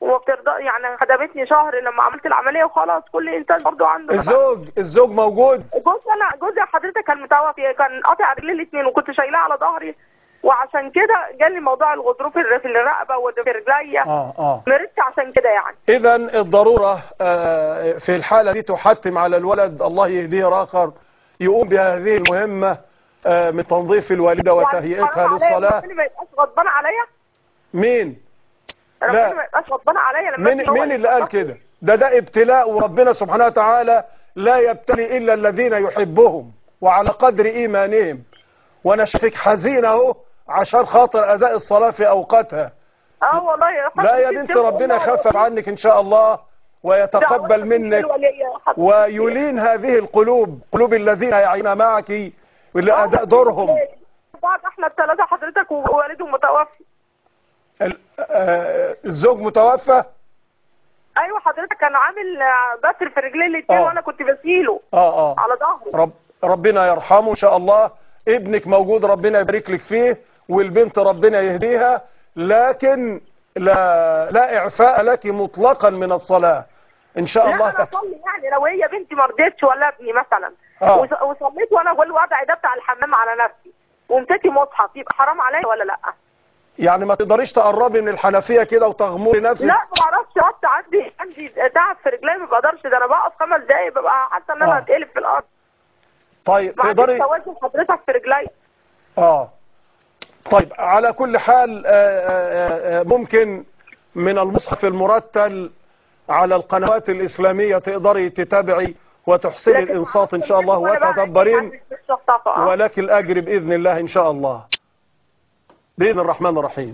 وما بترضى يعني خدمتني شهر لما عملت العمليه وخلاص كل انسان برضه عنده الزوج الزوج موجود جوزي انا جوزي حضرتك كان متوفي كان قاطع رجلي الاثنين وكنت شايلاه على ظهري وعشان كده جالي موضوع الغضروف اللي في الرقبه وفي رجليا اه اه مرضت عشان كده يعني اذا الضرورة آه، في الحالة دي تحتم على الولد الله يهديه راخر يقوم بهذه المهمة آه، من تنظيف الوالدة وتهيئتها حرام عليا، للصلاة ربنا ما يبقاش غضبان عليا مين ربنا لا. ما يبقاش غضبان عليا لما مين أجي هو مين اللي قال كده ده ده ابتلاء وربنا سبحانه وتعالى لا يبتلي الا الذين يحبهم وعلى قدر ايمانهم وانا شايفك حزين اهو عشان خاطر اداء الصلاة في اوقاتها اه والله يا لا يا بنت ربنا يخفف عنك ان شاء الله ويتقبل منك ويلين هذه القلوب قلوب الذين يعين معك لأداء دورهم بعض احنا الثلاثه حضرتك ووالده متوفي ال- آه، الزوج متوفى ايوه حضرتك كان عامل آه، بتر في رجليه الاثنين آه. وانا كنت بسيله اه اه على ظهره رب ربنا يرحمه ان شاء الله ابنك موجود ربنا يبارك لك فيه والبنت ربنا يهديها لكن لا لا اعفاء لك مطلقا من الصلاة ان شاء لا الله انا اصلي يعني لو هي بنتي ما رضيتش ولا ابني مثلا آه. وص- وصليت وانا والوضع ده بتاع الحمام على نفسي ومسكي مصحف يبقى حرام عليا ولا لا يعني ما تقدريش تقربي من الحنفية كده وتغمري نفسك لا ما اعرفش اقعد عندي عندي تعب في رجلي ما بقدرش ده انا بقف خمس دقايق ببقى حاسه ان انا آه. هتقلب في الارض طيب ما عنديش تقدري توازن حضرتك في رجلي اه طيب على كل حال آه، آه، آه، ممكن من المصحف المرتل على القنوات الإسلامية تقدري تتابعي وتحسني لكن الإنصات إن شاء الله وأنا بقى وتدبرين مش شطافة، آه. ولك الأجر بإذن الله إن شاء الله بإذن الرحمن الرحيم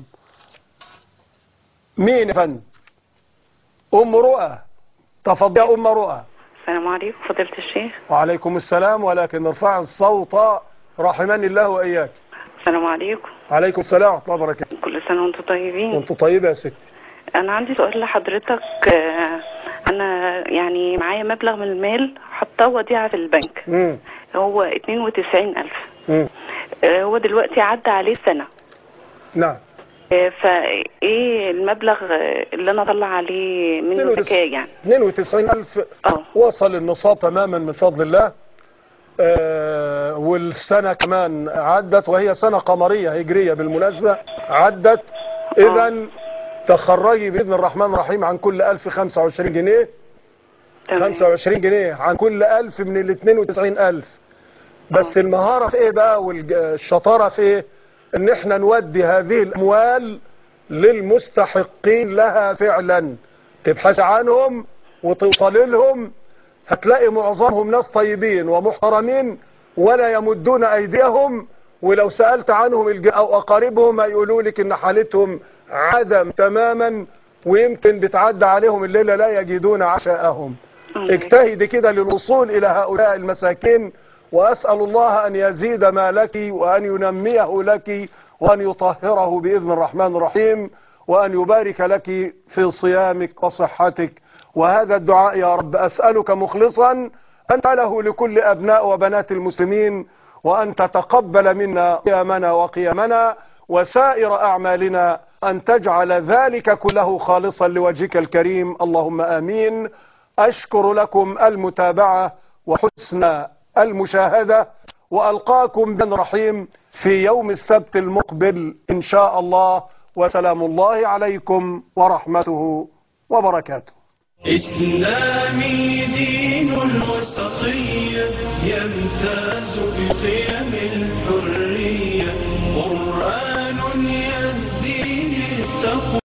مين يا فندم أم رؤى تفضل يا أم رؤى السلام عليكم فضيلة الشيخ وعليكم السلام ولكن ارفع الصوت رحمني الله وإياك السلام عليكم عليكم السلام ورحمة الله وبركاته كل سنة وانتم طيبين وانت طيبة يا ستي أنا عندي سؤال لحضرتك آه، أنا يعني معايا مبلغ من المال حطاه وديعة في البنك مم. هو 92 ألف مم. آه، هو دلوقتي عدى عليه سنة نعم آه، فايه المبلغ آه، اللي انا اطلع عليه منه زكاة يعني 92000 وصل النصاب تماما من فضل الله آه والسنة كمان عدت وهي سنة قمرية هجرية بالمناسبة عدت اذا تخرجي بإذن الرحمن الرحيم عن كل 1000 25 جنيه 25 جنيه عن كل 1000 من ال 92000 بس المهارة في ايه بقى والشطارة في ايه ان احنا نودي هذه الاموال للمستحقين لها فعلا تبحث عنهم وتوصل لهم هتلاقي معظمهم ناس طيبين ومحترمين ولا يمدون ايديهم ولو سألت عنهم الج- او اقاربهم هيقولوا لك ان حالتهم عدم تماما ويمكن بتعدى عليهم الليلة لا يجدون عشاءهم اجتهدي كده للوصول الى هؤلاء المساكين واسأل الله ان يزيد ما لك وان ينميه لك وان يطهره باذن الرحمن الرحيم وان يبارك لك في صيامك وصحتك وهذا الدعاء يا رب اسألك مخلصا ان له لكل ابناء وبنات المسلمين وان تتقبل منا قيامنا وقيامنا وسائر اعمالنا ان تجعل ذلك كله خالصا لوجهك الكريم اللهم امين اشكر لكم المتابعة وحسن المشاهدة والقاكم بن رحيم في يوم السبت المقبل ان شاء الله وسلام الله عليكم ورحمته وبركاته إسلامي دين الوسطية يمتاز بقيم الحرية قرآن يهدي للتقوى